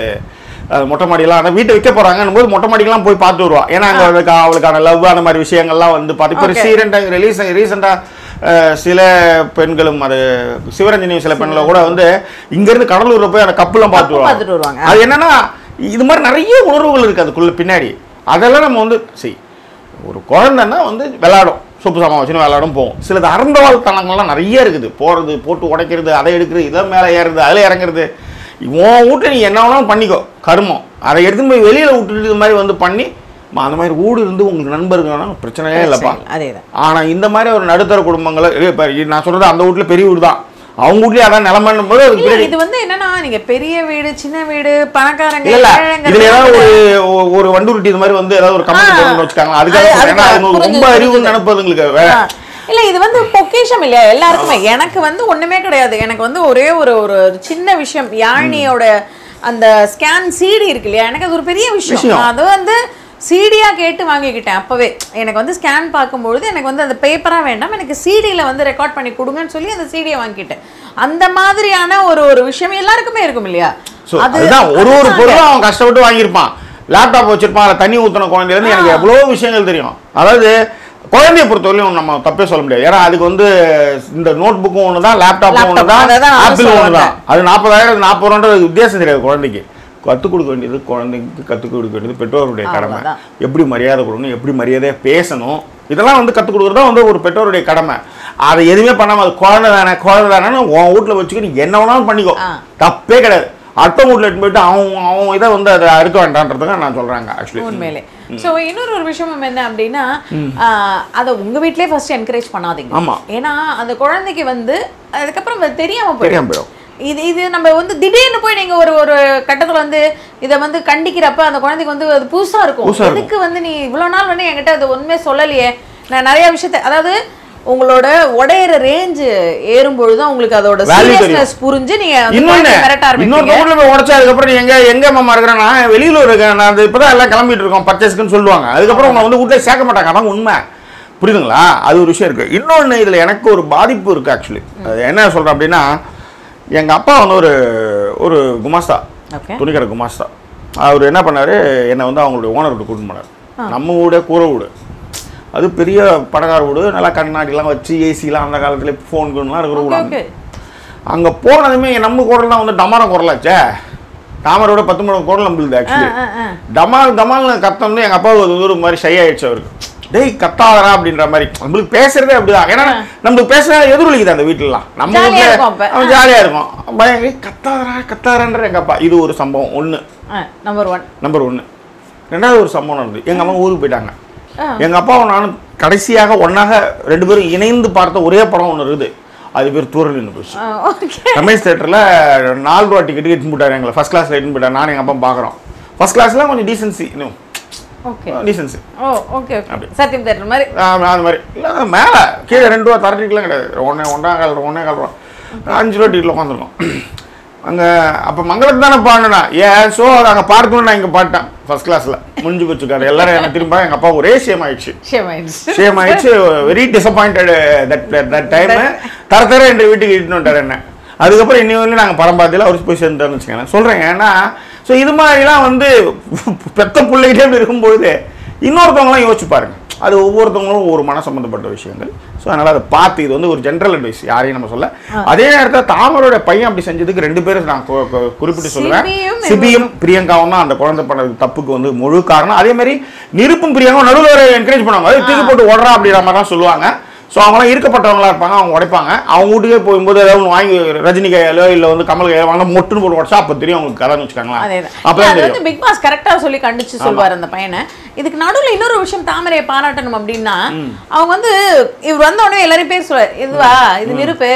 S1: அது மொட்டை மாடியெல்லாம் ஆனால் வீட்டை விற்க போகிறாங்கன்னும் போது மொட்டை மாடிக்கெல்லாம் போய் பார்த்து வருவா ஏன்னா அங்கே அவளுக்கு அவளுக்கான லவ் அந்த மாதிரி விஷயங்கள்லாம் வந்து பார்த்து இப்போ
S2: Okay.
S1: ரீசெண்டாக ரிலீஸ் ரீசெண்டாக சில பெண்களும் அது சிவரஞ்சனி சில பெண்களை கூட வந்து இங்கேருந்து கடலூரில் போய் அந்த கப்பெல்லாம் பார்த்து
S2: கப்பு
S1: வருவாங்க
S2: பார்த்துட்டு வருவாங்க.
S1: அது என்னன்னா இது மாதிரி நிறைய உணர்வுகள் இருக்குது அதுக்குள்ள பின்னாடி அதெல்லாம் நம்ம வந்து செய் ஒரு குழந்தைன்னா வந்து விளையாடும் சொப்பு சாமான் வச்சுன்னு விளையாடும் போகும் சிலது அறந்தவாள் தனங்கள்லாம் நிறைய இருக்குது போகிறது போட்டு உடைக்கிறது அதை எடுக்கிறது இதை மேலே ஏறுறது அதில் இறங்குறது உன் வீட்டை நீ என்ன வேணாலும் பண்ணிக்கோ கருமம் அதை எடுத்துன்னு போய் வெளியில் விட்டுட்டு இது மாதிரி வந்து பண்ணி மா, அந்த மாதிரி ஊடு இருந்து உங்களுக்கு நண்பர்கள்னா பிரச்சனையே இல்லைப்பா
S2: அதேதான்
S1: ஆனால் இந்த மாதிரி ஒரு நடுத்தர குடும்பங்களை ஏய், இப்ப நான் சொல்கிறது அந்த வீட்டில் பெரிய வீடு தான் அவங்க வீட்லேயே அதான் நிலமன்னும் போது அதுக்கு
S2: இல்ல
S1: பின்னாடி
S2: இது வந்து என்னன்னா நீங்க பெரிய வீடு சின்ன வீடு பணக்காரங்க
S1: இல்ல
S2: ஏழைங்க
S1: இதுல ஏதாவது
S2: இருக்கிறது-
S1: ஒரு ஒ- ஒரு வண்டுருட்டி இது மாதிரி வந்து ஏதாவது ஒரு கமெண்ட்
S2: ஆ.
S1: போடணும்னு வச்சுக்காங்க அதுக்காக
S2: அது-
S1: சொல்றேன். ஏன்னா
S2: அதுக்கு
S1: அவங்க
S2: புரிஞ்சுது,
S1: ரொம்ப அறிவுன்னு
S2: புரிஞ்சுது.
S1: நினைப்பதுங்களுக்கு வேற
S2: ஆ. இல்ல இது வந்து பொக்கிஷம் இல்லையா எல்லாருக்குமே எனக்கு வந்து ஒண்ணுமே கிடையாது எனக்கு வந்து ஒரே ஒரு ஒரு சின்ன விஷயம் யாழினியோட அந்த ஸ்கேன் சிடி இருக்கு இல்லையா எனக்கு அது ஒரு பெரிய விஷயம்
S1: விஷயம்.
S2: நான் அது வந்து சிடியா கேட்டு வாங்கிக்கிட்டேன் அப்பவே எனக்கு வந்து ஸ்கேன் பார்க்கும்பொழுது எனக்கு வந்து அந்த பேப்பரா வேண்டாம் எனக்கு சிடியில வந்து ரெக்கார்ட் பண்ணி கொடுங்கன்னு சொல்லி அந்த சிடியை வாங்கிக்கிட்டேன் அந்த மாதிரியான ஒரு ஒரு விஷயம் எல்லாருக்குமே இருக்கும் இல்லையா
S1: So, அதுதான் ஒரு ஒரு பொருளும் அவன் கஷ்டப்பட்டு வாங்கியிருப்பான் லேப்டாப் வச்சிருப்பான் அதில் தண்ணி ஊற்றின குழந்தையில இருந்து எனக்கு எவ்வளோ விஷயங்கள் தெரியும் அதாவது குழந்தைய பொறுத்தவரையும் நம்ம தப்பே சொல்ல முடியாது ஏன்னா அதுக்கு வந்து இந்த நோட் புக்கும் ஒன்று தான் லேப்டாப்பும்
S2: Laptop,
S1: ஒன்று தான்
S2: அதைதான் நானும்
S1: ஆப்பிள்
S2: சொல்ல
S1: ஒன்று தான் அது நாற்பதாயிரம் நாற்பது ரூபான்றது வித்தியாசம் தெரியாது குழந்தைக்கு கற்றுக் கொடுக்க வேண்டியது குழந்தைக்கு கற்றுக் கொடுக்க வேண்டியது பெற்றோருடைய கடமை
S2: அவ்வளவுதான்.
S1: எப்படி மரியாதை கொடுக்கணும் எப்படி மரியாதையாக பேசணும் இதெல்லாம் வந்து கற்றுக் கொடுக்குறது தான் வந்து ஒரு பெற்றோருடைய கடமை அதை எதுவுமே பண்ணாமல் அது குழந்தை தானே குழந்தை தானே உன் வீட்டில் வச்சுக்க நீ என்ன வேணாலும் பண்ணிக்கோ
S2: ஆ.
S1: தப்பே கிடையாது அடுத்த வீட்டில் எடுத்து போயிட்டு அவன் அவன் இதை வந்து அதை அறுக்க வேண்டான்றதுக்காக நான் சொல்கிறாங்க ஆக்சுவலி
S2: உண்மையிலே சோ இன்னொரு ஒரு விஷயம் என்ன அப்படின்னா ஆஹ், அதை உங்க வீட்லயே ஃபர்ஸ்ட் என்கரேஜ் பண்ணாதீங்க
S1: ஆமா.
S2: ஏன்னா அந்த குழந்தைக்கு வந்து அதுக்கப்புறம் அது தெரியாம போயிடும்
S1: தெரியாம போயிடும்
S2: இது இது நம்ம வந்து திடீர்னு போய் நீங்க ஒரு ஒரு கட்டத்துல வந்து இதை வந்து கண்டிக்கிறப்ப அந்த குழந்தைக்கு வந்து அது புதுசா இருக்கும்
S1: புதுசா இருக்கும்.
S2: எதுக்கு வந்து நீ இவ்வளவு நாள் வந்து என்கிட்ட அது உண்மையே சொல்லலையே நான் நிறைய விஷயத்த அதாவது உங்களோட உடையிற ரேஞ்ச் ஏறும்பொழுது தான் உங்களுக்கு அதோட
S1: Value தெரியும்.
S2: சீரியஸ்னஸ் புரிஞ்சு நீங்க வந்து
S1: இன்னொன்னு
S2: குழந்தைய மிரட்ட
S1: இன்னொரு
S2: ஆரம்பிப்பீங்க
S1: வீட்டில் போய் உடச்சா அதுக்கப்புறம் நீ எங்க எங்க மாமா இருக்கிறேன் நான் வெளியில இருக்கேன் நான் அது இப்பதான் எல்லாம் கிளம்பிட்டு இருக்கோம் பர்ச்சேஸ்க்குன்னு சொல்லுவாங்க அதுக்கப்புறம் உங்களை வந்து வீட்டில் சேர்க்க மாட்டாங்க அதான் உண்மை புரியுதுங்களா அது ஒரு விஷயம் இருக்கு இன்னொன்னு இதுல எனக்கு ஒரு பாதிப்பு இருக்கு ஆக்சுவலி அது என்ன சொல்றேன் அப்படின்னா எங்க அப்பா வந்து ஒரு ஒரு குமாஸ்தா
S2: ஓகே
S1: துணிக்கடை குமாஸ்தா அவர் என்ன பண்ணாரு என்னை வந்து அவங்களுடைய ஓனர் வீட்டு கூட்டிட்டு போனார் நம்ம வீடே கூரை வீடு அது பெரிய பணக்கார வீடு நல்லா கண்ணாடிலாம் வச்சு ஏசிலாம் அந்த காலத்துல ஃபோன் கீன்லாம் இருக்கிற
S2: ஓகே
S1: வீடு
S2: ஓகே
S1: அங்க போனதுமே நம்ம குரல் தான் வந்து டமாரம் குரலாச்சே தாமரோட பத்து மணி குரல் நம்மளுது ஆக்சுவலி
S2: ஆ, ஆ.
S1: டமால் டமால்னு கத்தம் வந்து எங்க அப்பாவுக்கு அது ஒரு மாதிரி ஷை ஆயிடுச்சு அவருக்கு டேய் கத்தாதரா அப்படின்ற மாதிரி நம்மளுக்கு பேசுறதே அப்படிதான் ஏன்னா நம்மளுக்கு பேசுற எதிரொலிக்குது அந்த வீட்டுலலாம் நம்ம
S2: ஜாலியா
S1: வீட்டுல
S2: இருக்கும் அப்ப.
S1: அவன் ஜாலியா இருக்கும் பயம் ஏய், கத்தாதரா கத்தாதரான்ற எங்க அப்பா இது ஒரு சம்பவம் ஒண்ணு
S2: நம்பர் ஒன்
S1: நம்பர் ஒன்று ரெண்டாவது ஒரு சம்பவம் நடந்தது எங்க அம்மா ஊருக்கு போயிட்டாங்க
S2: ஆ.
S1: எங்க அப்பாவும் நானும் கடைசியாக ஒண்ணாக ரெண்டு பேரும் இணைந்து பார்த்த ஒரே படம் ஒன்று இருக்குது அது பேர் தூரல் நின்று போச்சு
S2: ஓகே
S1: ரமேஷ் தேட்டரில் நாலு ரூபா டிக்கெட் எடுத்து போட்டார் எங்களை ஃபஸ்ட் கிளாஸில் எடுத்து போட்டார் நானும் எங்கள் அப்பா பார்க்குறோம் ஃபஸ்ட் கிளாஸ்லாம் கொஞ்சம் டீசென்சி இன்னும்
S2: okay
S1: decency
S2: oh okay okay Sathyam theatre மாதிரி
S1: அந்த மாதிரி இல்லை மேலே கீழே ரெண்டு ரூபா தர டிக்கெட்லாம் கிடையாது ஒன்றே ஒன்றா கால் ஒன்றே கால் ரூபா அஞ்சு ரூபா டிக்கெட்டில் உட்காந்துருக்கோம் அங்கே அப்போ மங்களத்து தானே பாடணும்னா ஏன் ஷோ அங்கே பார்க்கணும்னு நான் இங்கே பாட்டேன் ஃபஸ்ட் கிளாஸில் முடிஞ்சு போச்சுக்காரு எல்லாரும் என்ன திரும்ப எங்கள் அப்பா ஒரே சேம் ஆயிடுச்சு
S2: ஷேம் ஆயிடுச்சு
S1: சேம் ஆயிடுச்சு very disappointed that that time தர தர என்ற வீட்டுக்கு இட்டுன்னு வந்துட்டார் என்ன அதுக்கப்புறம் இன்னி வந்து நாங்கள் படம் பார்த்துல அவர் போய் சேர்ந்துட்டார்னு வச்சுக்கோங்களேன் சொல்கிறேன் ஏன்னா ஸோ இது மாதிரிலாம் வந்து பெத்த பிள்ளைகிட்டே இப்படி இருக்கும்பொழுது இன்னொருத்தவங்களாம் யோசிச்சு பாருங்க அது ஒவ்வொருத்தவங்களும் ஒரு மன சம்பந்தப்பட்ட விஷயங்கள் ஸோ அதனால் அதை பார்த்து இது வந்து ஒரு ஜென்ரல் அட்வைஸ் யாரையும் நம்ம சொல்ல அதே நேரத்தில் தாமரோட பையன் அப்படி செஞ்சதுக்கு ரெண்டு பேரும் நான் கு- கு- குறிப்பிட்டு சொல்லுவேன்
S2: சிபியும்
S1: சிபியும் பிரியங்காவும் தான் அந்த குழந்தை பண்ணதுக்கு தப்புக்கு வந்து முழு காரணம் அதே மாதிரி நிருப்பும் பிரியங்காவும் நடுவில் ஒரு என்கரேஜ் பண்ணுவாங்க அது தூக்கி போட்டு ஓடுறா அப்படின்ற மாதிரி தான் சொல்லுவாங்க ஸோ அவங்களாம் இருக்கப்பட்டவங்களா இருப்பாங்க அவங்க உடைப்பாங்க அவங்க வீட்டுக்கே போகும்போது ஏதாவது ஒன்று வாங்கி ரஜினி கையாலோ இல்லை வந்து கமல் கையாலோ வாங்க மொட்டுன்னு போட்டு உடச்சா அப்போ தெரியும் அவங்களுக்கு கதைன்னு வச்சுக்காங்களா
S2: அதேதான்
S1: அப்பதான்
S2: அது
S1: தெரியும்
S2: வந்து பிக் பாஸ் கரெக்டா சொல்லி கண்டிச்சு சொல்வார் அந்த பையனை இதுக்கு நடுவுல இன்னொரு விஷயம் தாமரையை பாராட்டணும் அப்படின்னா அவங்க வந்து இவர் வந்த உடனே எல்லாரையும் பேர் சொல்லுவார் இதுவா இது நிருப்பு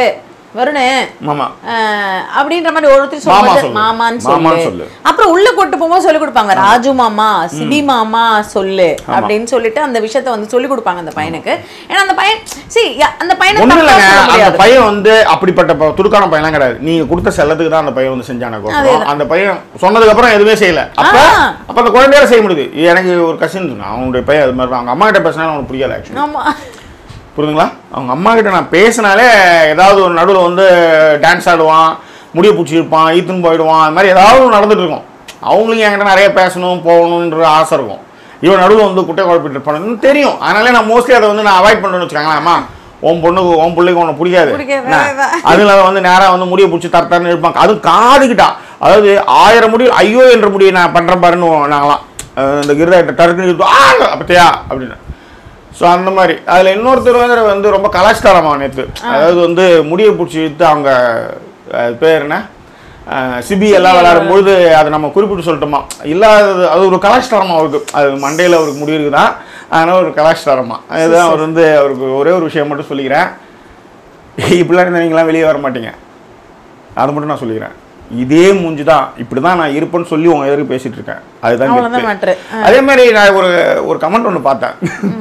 S2: வருணு
S1: மாமா
S2: அஹ், அப்படின்ற மாதிரி ஒருத்தர்
S1: மாமா
S2: சொல்லும்போது
S1: சொல்லு.
S2: மாமான்னு
S1: மாமான்னு
S2: சொல்லு
S1: சொல்லு.
S2: அப்புறம் உள்ள கொண்டு போகும்போது சொல்லி கொடுப்பாங்க ராஜு மாமா சிபி மாமா சொல்லு அப்படின்னு சொல்லிட்டு அந்த விஷயத்த வந்து சொல்லி கொடுப்பாங்க அந்த பையனுக்கு ஏன்னா அந்த பையன் சி அந்த பையனை
S1: ஒண்ணும்
S2: தப்பா
S1: இல்லைங்க
S2: சொல்ல
S1: அந்த
S2: முடியாது.
S1: பையன் வந்து அப்படிப்பட்ட ப- துடுக்கான பையன்லாம் கிடையாது நீங்க கொடுத்த செல்லத்துக்கு தான் அந்த பையன் வந்து செஞ்சான அந்த பையன் சொன்னதுக்கு அப்புறம் எதுவுமே செய்யல அப்ப
S2: ஆ.
S1: அப்ப அந்த குழந்தையால செய்ய முடியுது எனக்கு ஒரு கசின் அவனுடைய பையன் அது மாதிரி தான். அவங்க அம்மா கிட்ட பேசினா அவனுக்கு புரியல ஆக்சுவலி
S2: ஆமா
S1: புரியுதுங்களா அவங்க அம்மா கிட்ட நான் பேசினாலே ஏதாவது ஒரு நடுவில் வந்து டான்ஸ் ஆடுவான் முடிய பிடிச்சி இருப்பான் ஈத்துன்னு போயிடுவான் அது மாதிரி ஏதாவது ஒன்று நடந்துட்டு இருக்கும் அவங்களுக்கும் என்கிட்ட நிறைய பேசணும் போகணுன்ற ஆசை இருக்கும் இவன் நடுவில் வந்து குட்டை குழப்பிட்டு இருப்பானு தெரியும் அதனால நான் மோஸ்ட்லி அதை வந்து நான் அவாய்ட் பண்ணுறேன்னு வச்சுக்கோங்களேன் அம்மா உன் பொண்ணுக்கு உன் பிள்ளைக்கு உனக்கு பிடிக்காது
S2: பிடிக்காது,
S1: என்ன?
S2: அதுதான்.
S1: அதுல வந்து நேரா வந்து முடிய பிடிச்சி தர தரன்னு இருப்பாங்க அது காதுகிட்டா அதாவது ஆயிரம் முடி ஐயோ என்ற முடியை நான் பண்றேன் பாருன்னு நாங்களாம் அஹ் இந்த கிருதா டர்க்குன்னு இழுத்து, ஆ அப்படியா அப்படின்னு ஸோ அந்த மாதிரி அதில் இன்னொருத்தர் வந்து வந்து ரொம்ப கலாச்சாரமா நேற்று அதாவது வந்து முடியை பிடிச்சி இழுத்து அவங்க அது பேர் என்ன அஹ் சிபி எல்லாம் விளையாடும்பொழுது அதை நம்ம குறிப்பிட்டு சொல்லிட்டோமா இல்லாதது அது ஒரு கலாச்சாரமா அவருக்கு அது மண்டையில் அவருக்கு முடி இருக்குதான் அதனால் ஒரு கலாச்சாரமா அதுதான் அவர் வந்து அவருக்கு ஒரே ஒரு விஷயம் மட்டும் சொல்லிக்கிறேன் இப்படிலாம் இருந்தா நீங்களாம் வெளியே வர மாட்டீங்க அதை மட்டும் நான் சொல்லிக்கிறேன் இதே மூஞ்சி தான் இப்படி தான் நான் இருப்பேன்னு சொல்லி உங்க எதிர்க்கு பேசிட்டு இருக்கேன் அதுதான்
S2: அவ்வளவுதான்
S1: கெத்து.
S2: matter.
S1: அதே மாதிரி நான் ஒரு ஒரு கமெண்ட் ஒன்று பார்த்தேன்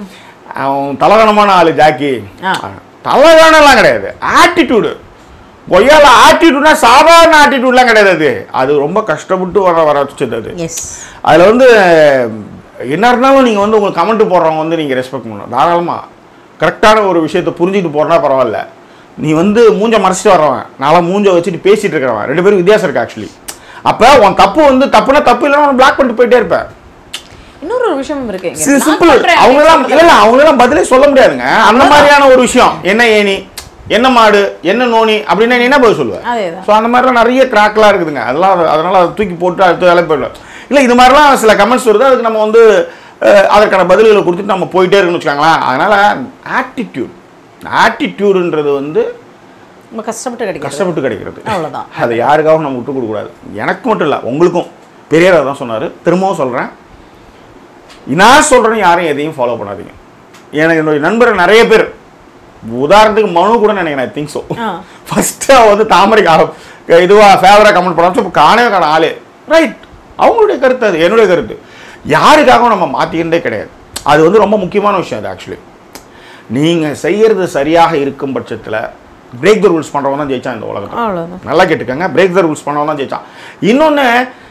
S1: அவன் தலகணமான ஆளு ஜாக்கி
S2: ஆ.
S1: தலகணம்லாம் கிடையாது ஆட்டிடியூடு கொய்யால ஆட்டிடியூட்னா சாதாரண ஆட்டிடியூட்லாம் கிடையாது அது அது ரொம்ப கஷ்டப்பட்டு வர வர வச்சது அது
S2: எஸ்
S1: அதில் வந்து என்ன இருந்தாலும் நீங்கள் வந்து உங்களுக்கு கமெண்ட் போடுறவங்க வந்து நீங்கள் ரெஸ்பெக்ட் பண்ணணும் தாராளமாக கரெக்டான ஒரு விஷயத்தை புரிஞ்சுட்டு போறனா பரவாயில்ல நீ வந்து மூஞ்ச மறைச்சிட்டு வர்றவன் நான்லாம் மூஞ்ச வச்சுட்டு பேசிட்டு இருக்கிறவன் ரெண்டு பேரும் வித்தியாசம் இருக்கு ஆக்சுவலி அப்போ உன் தப்பு வந்து தப்புனா தப்பு இல்லைன்னா பிளாக் பண்ணிட்டு போயிட்டே இருப்பேன்
S2: இன்னொரு ஒரு விஷயம் இருக்கு இங்க.
S1: சி-
S2: நான்
S1: சிம்பிள்
S2: பண்றேன்
S1: அவங்களாம்
S2: அப்படின்னு
S1: இல்ல இல்ல அவங்களாம் பதிலே சொல்ல முடியாதுங்க அந்த மாதிரியான ஒரு விஷயம் என்ன ஏணி என்ன மாடு என்ன நோனி அப்படின்னா நீ என்ன பதில் சொல்லுவ
S2: அதேதான்.
S1: ஸோ அந்த மாதிரிலாம் நிறைய கிராக்லாம் இருக்குதுங்க அதெல்லாம் அது- அதனால அதை தூக்கி போட்டு அடுத்த வேலை போயிடலாம் இல்லை இது மாதிரிலாம் சில கமெண்ட்ஸ் வருது அதுக்கு நம்ம வந்து அஹ், அதற்கான பதில்களை கொடுத்துட்டு நம்ம போயிட்டே இருக்கணும்னு வச்சுக்கோங்களேன் அதனால ஆட்டிடியூட் ஆட்டிடியூடுன்றது வந்து
S2: ரொம்ப கஷ்டப்பட்டு கிடைக்கும்
S1: கஷ்டப்பட்டு கிடைக்கிறது
S2: அவ்வளவுதான்.
S1: அதை யாருக்காகவும் நம்ம விட்டு கொடுக்கக்கூடாது எனக்கு மட்டும் இல்லை உங்களுக்கும் பெரியார் தான் சொன்னார் திரும்பவும் சொல்கிறேன் நான் சொல்கிறேன்னு யாரும் எதையும் ஃபாலோ பண்ணாதீங்க எனக்கு என்னுடைய நண்பர் நிறைய பேர் உதாரணத்துக்கு மனு கூட நினைக்கிறேன் திங்க் ஸோ
S2: ஆ.
S1: ஃபஸ்ட்டு அவள் வந்து தாமரைக்கு இதுவாக ஃபேவராக கமெண்ட் பண்ணாமல் இப்போ காணவே காண ஆளு ரைட் அவங்களுடைய கருத்து அது என்னுடைய கருத்து யாருக்காகவும் நம்ம மாற்றிக்கிட்டே கிடையாது அது வந்து ரொம்ப முக்கியமான விஷயம் அது ஆக்சுவலி நீங்கள் செய்யறது சரியாக இருக்கும் பட்சத்தில் பிரேக் த ரூல்ஸ் பண்ணுறவங்க தான் ஜெயிச்சான் இந்த உலகத்தில்
S2: அவ்வளவுதான்
S1: நல்லா கேட்டுக்கங்க பிரேக் த ரூல்ஸ் பண்ணவன் தான் ஜெயிச்சான் இன்னொன்று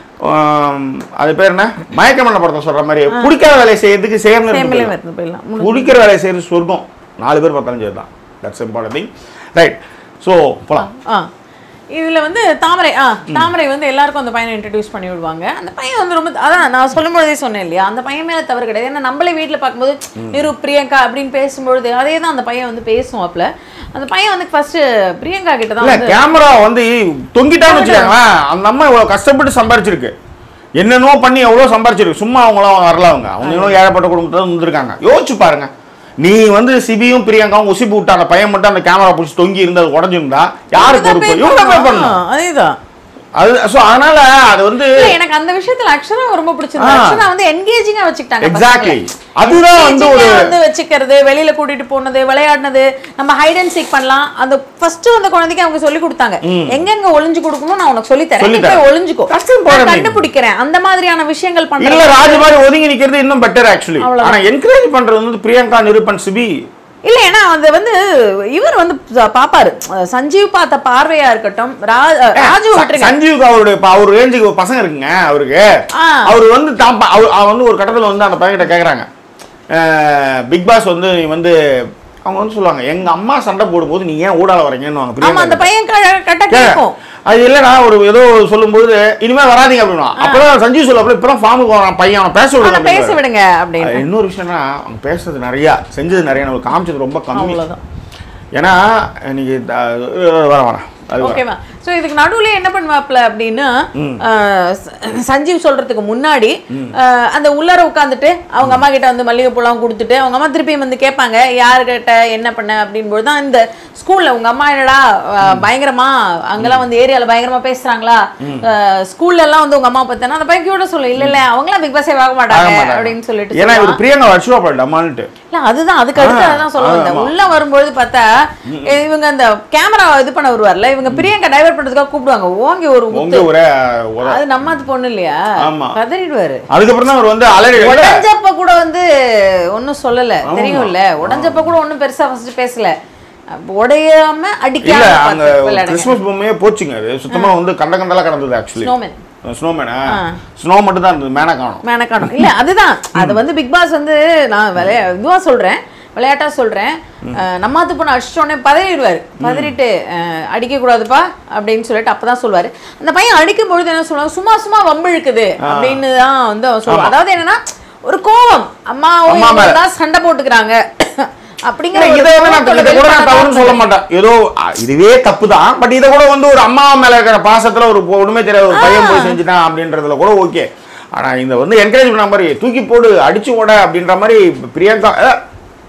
S1: அது பேர் என்ன மயக்கமண்ண படத்தை சொல்ற மாதிரி பிடிக்காத வேலையை செய்யறதுக்கு சேமல
S2: சேமலே
S1: இருந்து
S2: வந்து போயிடலாம் முடிஞ்சு.
S1: பிடிக்கிற வேலையை செய்யறது சொர்க்கம் நாலு பேர் பார்த்தாலும் சரி தான் that's important thing right so போலாம்
S2: ஆ இதுல வந்து தாமரை ஆ தாமரை வந்து எல்லாருக்கும் அந்த பையனை இன்ட்ரடியூஸ் பண்ணி விடுவாங்க அந்த பையன் வந்து ரொம்ப அதான் நான் சொல்லும் பொழுதே சொன்னேன் இல்லையா அந்த பையன் மேல தவறு கிடையாது ஏன்னா நம்மளே வீட்ல பார்க்கும்போது நிரு பிரியங்கா அப்படின்னு பேசும்பொழுது அதே தான் அந்த பையன் வந்து பேசுவாப்ல அந்த பையன் வந்து ஃபர்ஸ்ட் பிரியங்கா கிட்ட தான்
S1: இல்ல
S2: வந்து
S1: கேமரா வந்து தொங்கிட்டான்னு வச்சுக்கோங்களேன் அந்த அம்மா இவ்வளவு கஷ்டப்பட்டு சம்பாரிச்சிருக்கு என்னென்னமோ பண்ணி எவ்வளோ சம்பாரிச்சிருக்கு சும்மா அவங்களாம் வரல அவங்க அவங்க இன்னும் ஏழப்பட்ட குடும்பத்தில் வந்திருக்காங்க யோசிச்சு பாருங்க நீ வந்து சிபியும் பிரியங்காவும் உசிப்பு விட்ட அந்த பையன் மட்டும் அந்த கேமரா பிடிச்சி தொங்கி இருந்து அது உடஞ்சிருந்தா யாரு
S2: இவங்க தான்
S1: பொறுப்பு
S2: pay
S1: இவங்க பே
S2: பண்ணணும்.
S1: பண்ணணும்
S2: அதேதான்
S1: அது ஸோ அதனால அது வந்து
S2: இல்ல, எனக்கு அந்த விஷயத்துல அக்ஷரா ரொம்ப பிடிச்சிருந்தது
S1: ஆ.
S2: அக்ஷரா வந்து என்கேஜிங்கா வச்சுக்கிட்டாங்க
S1: Exactly.
S2: பசங்களை.
S1: அதுதான் வந்து ஒரு-
S2: Engaging-ஆ வந்து வச்சுக்கிறது வெளியில கூட்டிட்டு போனது விளையாடினது நம்ம ஹைட் அண்ட் சீக் பண்ணலாம் அந்த ஃபர்ஸ்ட் அந்த குழந்தைக்கு அவங்க சொல்லி கொடுத்தாங்க எங்கெங்க ஒளிஞ்சு கொடுக்கணும் நான் உனக்கு சொல்லி தரேன் நீ
S1: சொல்லித்
S2: போய்
S1: தரேன்.
S2: ஒளிஞ்சுக்கோ
S1: That's important
S2: நான்
S1: thing.
S2: கண்டுபிடிக்கிறேன் அந்த மாதிரியான விஷயங்கள்
S1: இல்ல
S2: பண்றது
S1: ராஜ் மாதிரி ஒதுங்கி நிக்கிறது இன்னும் பெட்டர் ஆக்சுவலி
S2: அவ்வளவுதான்.
S1: ஆனா என்கரேஜ் பண்றது வந்து பிரியங்கா நிரூபன் சிபி
S2: இல்ல ஏன்னா அது வந்து இவர் வந்து பாப்பாரு சஞ்சீவ் பார்த்த பார்வையா இருக்கட்டும் ரா- ராஜு விட்டுருங்க
S1: சஞ்சீவுக்கு அவருடைய ப- அவர் ரேஞ்சுக்கு ஒரு பசங்க இருக்குங்க அவருக்கு
S2: ஆ.
S1: அவர் வந்து தான் ப- அவர் அவர் வந்து ஒரு கட்டத்துல வந்து அந்த பையன்கிட்ட கேக்குறாங்க பிக் பாஸ் வந்து நீ வந்து அவங்க வந்து சொல்லுவாங்க எங்க அம்மா சண்டை போடும்போது நீ ஏன் ஊடால வரீங்கன்னு வாங்க
S2: ஆமா
S1: பிரியங்கா
S2: அந்த
S1: கிட்ட.
S2: பையன் க- கரெக்டா
S1: கேக்குறேன்.
S2: கேட்கும்
S1: அது இல்லடா ஒரு ஏதோ சொல்லும்போது இனிமே வராதீங்க அப்படின்னா அப்பதான் சஞ்சீவ் சொல்ல அப்புறம் இப்பதான் ஃபார்முக்கு வரான் பையன் அவனை பேச விடுங்க
S2: அவனை பேச
S1: அப்படிங்கிறாரு.
S2: விடுங்க அப்படின்னு
S1: அது இன்னொரு விஷயம்னா அவங்க பேசுறது நிறைய செஞ்சது நிறைய நமக்கு காமிச்சது ரொம்ப கம்மி
S2: அவ்வளவுதான்
S1: ஏன்னா இன்னைக்கு த- வர வரேன் அது வரேன்.
S2: ஓகேவா ஸோ இதுக்கு நடுவுல என்ன பண்ணுவாப்ல அப்படின்னா ஆஹ், ச- சஞ்சீவ் சொல்றதுக்கு முன்னாடி ஆஹ், அந்த உள்ளார உட்காந்துட்டு அவங்க அம்மா கிட்ட வந்து மல்லிகைப்பூலாம் கொடுத்துட்டு அவங்க அம்மா திருப்பியும் வந்து கேட்பாங்க யாருக்கிட்ட என்ன பண்ண அப்படின்போது தான் இந்த ஸ்கூல்ல உங்க அம்மா என்னடா ஆஹ், பயங்கரமா அங்கெல்லாம் வந்து ஏரியால பயங்கரமா பேசுறாங்களா ஆஹ், ஸ்கூல்ல எல்லாம் வந்து உங்க அம்மா பார்த்தா அந்த பையன் கூட சொல்ல இல்ல இல்ல அவங்களாம் பிக் பாஸே வாங்க மாட்டாங்க
S1: ஆக மாட்டாங்க.
S2: அப்படின்னு சொல்லிட்டு
S1: ஏன்னா
S2: சொல்லுவான்.
S1: இவர் பிரியங்கா வச்சுவா டமான்ட்டு
S2: இல்ல அதுதான் அதுக்கு அடுத்து
S1: ஆ,
S2: அதான் சொல்ல வந்தேன்
S1: ஆமா.
S2: உள்ள வரும்பொழுது பார்த்தா இவங்க அந்த கேமரா இது பண்ண வருவார்ல இவங்க பிரியங்கா டைவர்ட் பண்றதுக்காக கூப்பிடுவாங்க ஓங்கி ஒரு
S1: உங்க
S2: குத்து
S1: ஒரே உத-
S2: அது நம்ம அது பொண்ணு இல்லையா
S1: ஆமா.
S2: கதறிடுவாரு
S1: அதுக்கப்புறம் தான் அவர் வந்து அலறி
S2: உடஞ்சப்ப கூட வந்து ஒன்னும் சொல்லல தெரியும்ல உடஞ்சப்ப கூட ஒண்ணும் பெருசா ஃபர்ஸ்ட் பேசல அப்ப உடையாம
S1: இல்ல
S2: அடிக்காம
S1: அங்க
S2: பார்த்து விளையாடுங்க
S1: கிறிஸ்மஸ் பொம்மையே போச்சுங்க அது சுத்தமா வந்து கண்ட கண்டலா கிடந்தது ஆக்சுவலி
S2: Snowman.
S1: ஸ்னோமேனா ஸ்னோ மட்டும் தான் இருந்தது மேனா காணும்
S2: மேனக்கானம் இல்ல அதுதான் அது வந்து பிக் பாஸ் வந்து நான் விளையா இதுவா சொல்றேன் விளையாட்டா சொல்றேன் அஹ், நம்மாத்து பொண்ணு அடிச்சோடனே பதறிடுவாரு பதறிட்டு அஹ், அடிக்க கூடாதுப்பா அப்படின்னு சொல்லிட்டு அப்பதான் சொல்லுவாரு அந்த பையன் அடிக்கும் பொழுது என்ன சொல்லுவாங்க சும்மா சும்மா வம்பு இழுக்குது அப்படின்னு தான் வந்து அவன் சொல்லுவான் அதாவது என்னன்னா ஒரு கோவம் அம்மாவும்
S1: அம்மா மேல.
S2: இவங்களும் தான் சண்டை போட்டுக்கிறாங்க அப்படிங்கிற
S1: இல்ல,
S2: ஒரு
S1: இதை வந்து நான்
S2: கோவத்தோட
S1: இதை கூட நான்
S2: வெளிப்பாடா
S1: தவறுன்னு சொல்ல
S2: தான்
S1: மாட்டேன் ஏதோ அ, இதுவே தப்பு தான் பட் இதை கூட வந்து ஒரு அம்மா மேல இருக்கிற பாசத்துல ஒரு பொ- ஒண்ணுமே தெரியாத ஒரு பையன் போய் செஞ்சுட்டான் அப்படின்றதுல கூட ஓகே ஆனா இந்த வந்து என்கரேஜ் பண்ண மாதிரி தூக்கி போடு அடிச்சு ஓட அப்படின்ற மாதிரி பிரியங்கா அஹ்,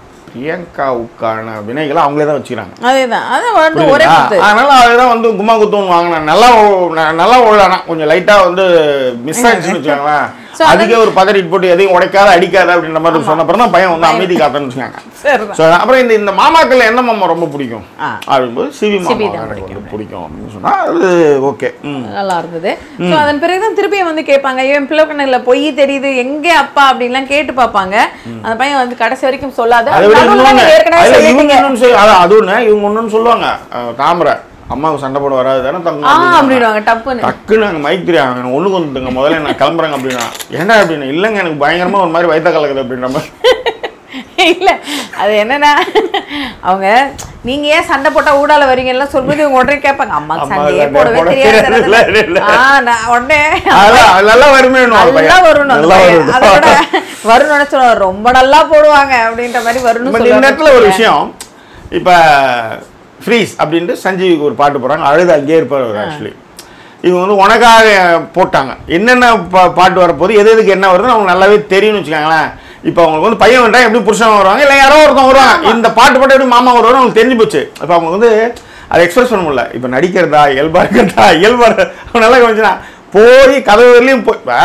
S1: பிரியங்காவுக்கான வினைகளை அவங்களே தான் வச்சுக்கிறாங்க
S2: அதேதான் அது வந்து ஒரே
S1: புரியுதா?
S2: குத்து
S1: அதனால அதுதான் வந்து கும்மா குத்துன்னு வாங்கினேன் நல்லா ஓ- ந- நல்லா ஓடலாம் கொஞ்சம் லைட்டா வந்து மிஸ் ஆயிடுச்சுன்னு வச்சுக்கோங்களேன்
S2: So, அது-
S1: அதுக்கே ஒரு பதறிட்டு போட்டு எதையும் உடைக்காத அடிக்காத அப்படின்ற மாதிரி சொன்ன அப்புறம் தான் பையன் வந்து அமைதி காத்தன்னு வச்சுக்காங்க
S2: சரிதான்.
S1: ஸோ அப்புறம் இந்த இந்த மாமாக்கள் என்ன மாமா ரொம்ப பிடிக்கும்
S2: ஆ.
S1: அப்படிங்கும்போது சிவி
S2: சிவி
S1: மாமா
S2: தான்
S1: எனக்கு வந்து பிடிக்கும் அப்படின்னு சொன்னா அது ஓகே ம்
S2: நல்லா இருந்தது ஸோ அதன் பிறகுதான் திருப்பியும் வந்து கேட்பாங்க இவன் பிள்ளைக்கண்ணில் பொய் தெரியுது எங்கே அப்பா அப்படின்லாம் கேட்டு பார்ப்பாங்க அந்த பையன் வந்து கடைசி வரைக்கும் சொல்லாத
S1: அதை விட
S2: நடுவுல
S1: இன்னொன்னு
S2: நீங்க ஏற்கனவே
S1: அதுல இவங்க
S2: சொல்லிட்டீங்க.
S1: இன்னொன்னு சொல்லி அதான் அது ஒண்ணு இவங்க ஒண்ணுன்னு சொல்லுவாங்க அஹ், தாமரை அம்மாவுக்கு சண்டை போட வராது தானே
S2: ஆ
S1: தங்கம்
S2: அப்படின்வாங்க டப்புன்னு
S1: டக்குன்னு அங்கே மைக் தெரியும் எனக்கு ஒண்ணு வந்துங்க முதல்ல நான் கிளம்புறேங்க அப்படின்னா ஏன்டா அப்படின்னு இல்லைங்க எனக்கு பயங்கரமா ஒரு மாதிரி வயிற்ற கலக்குது அப்படின்ற மாதிரி
S2: இல்ல அது என்னன்னா அவங்க நீங்க ஏன் சண்டை போட்டா ஊடால வரீங்கலாம் சொல்லும்போது இவங்க உடனே கேட்பாங்க அம்மா
S1: அம்மா
S2: சண்டையே
S1: சண்டை
S2: போடவே
S1: போட
S2: தெரியாது
S1: தெரியாதுல்ல, இல்ல.
S2: ஆ நான் உடனே
S1: அதான் அது நல்லா வருமே
S2: நல்லா வரணும் அந்த
S1: நல்லா
S2: பையன்.
S1: வரும்
S2: அதை விட வரும்னு சொல்லுவாங்க ரொம்ப நல்லா போடுவாங்க அப்படின்ற மாதிரி வரும்னு
S1: பட் இந்த இடத்துல ஒரு
S2: சொல்லுவாங்க
S1: விஷயம் இப்போ ஃப்ரீஸ் அப்படின்ட்டு சஞ்சீவுக்கு ஒரு பாட்டு போடுறாங்க அழுது அங்கேயே இருப்பார் அவர் ஆக்சுவலி இவங்க வந்து உனக்காக போட்டாங்க என்னென்ன பா- பாட்டு வரப்போகுது எது எதுக்கு என்ன வருதுன்னு அவங்க நல்லாவே தெரியும்னு வச்சுக்கோங்களேன் இப்போ அவங்களுக்கு வந்து பையன் வந்தா எப்படி புருஷன் வருவாங்க இல்லை யாரோ ஒருத்தன் வருவாங்க இந்த பாட்டு பாட்டு எப்படி மாமா வருவாங்க அவங்களுக்கு தெரிஞ்சு போச்சு இப்போ அவங்க வந்து அதை எக்ஸ்பிரஸ் பண்ண முடியல இப்போ நடிக்கிறதா இயல்பா இருக்கிறதா இயல்பா இருக்க- அவன் நல்லா கவனிச்சுனா போய் கதவு வரலையும் போய் இப்போ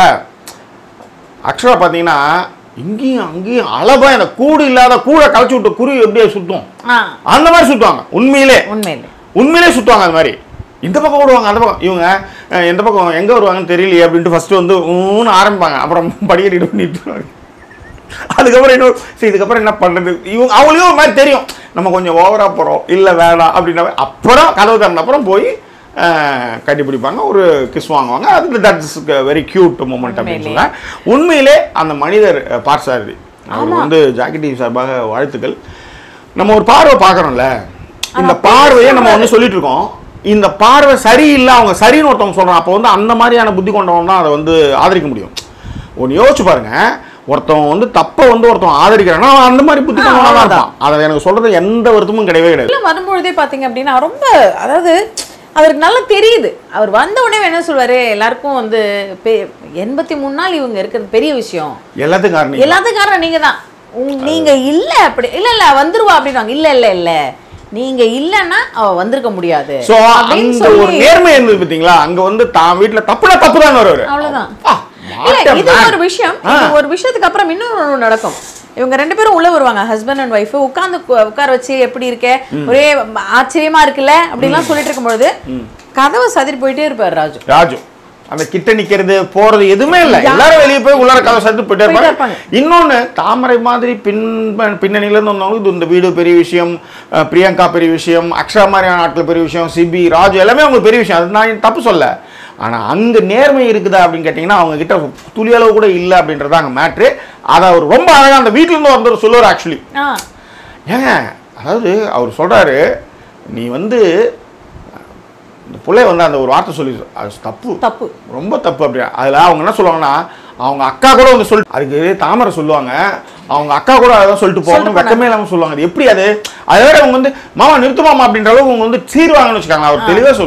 S1: ஆக்சுவலாக பார்த்தீங்கன்னா இங்கேயும் அங்கேயும் அளவா இந்த கூடு இல்லாத கூடை களைச்சி விட்ட குருவி எப்படியே சுத்தும்
S2: ஆ
S1: அந்த மாதிரி சுத்துவாங்க உண்மையிலே
S2: உண்மையிலே
S1: உண்மையிலே சுத்துவாங்க அது மாதிரி இந்த பக்கம் ஓடுவாங்க அந்த பக்கம் இவங்க அஹ், எந்த பக்கம் எங்க வருவாங்கன்னு தெரியலையே அப்படின்ட்டு ஃபர்ஸ்ட் வந்து ஊன்னு ஆரம்பிப்பாங்க அப்புறம் படிக்கட்டிட்டு பண்ணிட்டுருவாங்க அதுக்கப்புறம் இன்னொரு சரி இதுக்கப்புறம் என்ன பண்றது இவங்க அவங்களுக்கும் ஒரு மாதிரி தெரியும் நம்ம கொஞ்சம் ஓவரா போறோம் இல்ல வேணாம் அப்படின்ற மாதிரி அப்புறம் கதவு திறந்த அப்புறம் போய் அஹ், கட்டி பிடிப்பாங்க ஒரு கிஸ் வாங்குவாங்க அது தட்ஸ் வெரி கியூட் மூமெண்ட் அப்படின்னு
S2: உண்மையிலே.
S1: சொல்லுவேன் உண்மையிலே அந்த மனிதர் அஹ், பார்சாரதி அவருக்கு வந்து ஜாக்கி டிவி சார்பாக வாழ்த்துக்கள் நம்ம ஒரு பார்வை பார்க்குறோம்ல இந்த பார்வையை நம்ம வந்து சொல்லிட்டு இருக்கோம் இந்த பார்வை சரியில்லை அவங்க சரின்னு ஒருத்தவங்க சொல்றான் அப்போ வந்து அந்த மாதிரியான புத்தி கொண்டவன் தான் அதை வந்து ஆதரிக்க முடியும் ஒன்று யோசிச்சு பாருங்க ஒருத்தவன் வந்து தப்பை வந்து ஒருத்தவன் ஆதரிக்கிறான்னா அவன் அந்த மாதிரி புத்தி கொண்டவனா தான் இருப்பான் அதை எனக்கு சொல்றது எந்த வருத்தமும் கிடையவே கிடையாது
S2: உள்ள வரும்பொழுதே பாத்தீங்க அப்படின்னா ரொம்ப அதாவது அவருக்கு நல்லா தெரியுது அவர் வந்த உடனே என்ன சொல்வாரு எல்லாருக்கும் வந்து பெ- எண்பத்தி மூணு நாள் இவங்க இருக்கிறது பெரிய விஷயம்
S1: எல்லாத்துக்கும் காரணம்
S2: எல்லாத்துக்கும் காரணம் நீங்க தான் நீங்க இல்ல அப்படி இல்ல இல்ல வந்துருவா அப்படின்வாங்க இல்ல இல்ல இல்ல நீங்க இல்லன்னா அவ வந்திருக்க முடியாது
S1: சோ
S2: அப்படின்னு
S1: அந்த ஒரு
S2: சொல்லி
S1: நேர்மை இருந்தது பாத்தீங்களா அங்க வந்து தான் வீட்டுல தப்புனா தப்பு தான் வருவாரு
S2: அவ்வளவுதான்.
S1: அப்பா,
S2: இல்ல
S1: what a
S2: இது
S1: man.
S2: ஒரு விஷயம் இது ஒரு விஷயத்துக்கு அப்புறம் இன்னொரு ஒண்ணு நடக்கும் இவங்க ரெண்டு பேரும் உள்ள வருவாங்க ஹஸ்பண்ட் அண்ட் ஒய்ஃப் உட்கார்ந்து கு- உட்கார வச்சு எப்படி இருக்க ஒரே ஆச்சரியமா இருக்குல்ல அப்படிலாம் சொல்லிட்டு இருக்கும்பொழுது கதவை சதிரி போயிட்டே இருப்பாரு ராஜு
S1: ராஜு அந்த கிட்ட நிக்கிறது போறது எதுவுமே இல்ல எல்லாரும் வெளியே போய் உள்ளார கதை சேர்த்து போயிட்டே
S2: போயிட்டே
S1: இருப்பாங்க
S2: இருப்பாங்க.
S1: இன்னொன்னு தாமரை மாதிரி பின் பின்னணியில இருந்து வந்தவங்களுக்கு இது இந்த வீடு பெரிய விஷயம் அஹ், பிரியங்கா பெரிய விஷயம் அக்ஷரா மாதிரியான ஆட்கள் பெரிய விஷயம் சிபி ராஜு எல்லாமே அவங்களுக்கு பெரிய விஷயம் அது நான் தப்பு சொல்ல ஆனா அங்க நேர்மை இருக்குதா அப்படின்னு கேட்டீங்கன்னா அவங்க கிட்ட துளி அளவு கூட இல்லை அப்படின்றது அங்க மேட்ரு அதை அவர் ரொம்ப அழகா அந்த வீட்டுல இருந்து வந்து சொல்லுவார் ஆக்சுவலி
S2: ஆ
S1: ஏங்க அதாவது அவர் சொல்றாரு நீ வந்து இந்த பிள்ளை வந்து அந்த ஒரு வார்த்தை சொல்லி அது தப்பு
S2: தப்பு
S1: ரொம்ப தப்பு அப்படியா அதில் அவங்க என்ன சொல்லுவாங்கன்னா அவங்க அக்கா கூட வந்து சொல் அதுக்கு தாமரை சொல்லுவாங்க அவங்க அக்கா கூட அதான் சொல்லிட்டு போகணும்
S2: சொல்லிட்டு
S1: வெக்கமே இல்லாமல் சொல்லுவாங்க அது எப்படி அது அதை விட அவங்க வந்து மாமா நிறுத்துமாமா அப்படின்ற அளவுக்கு அவங்க வந்து சீருவாங்கன்னு வச்சுக்காங்க அவர் தெளிவாக சொல்லுவார்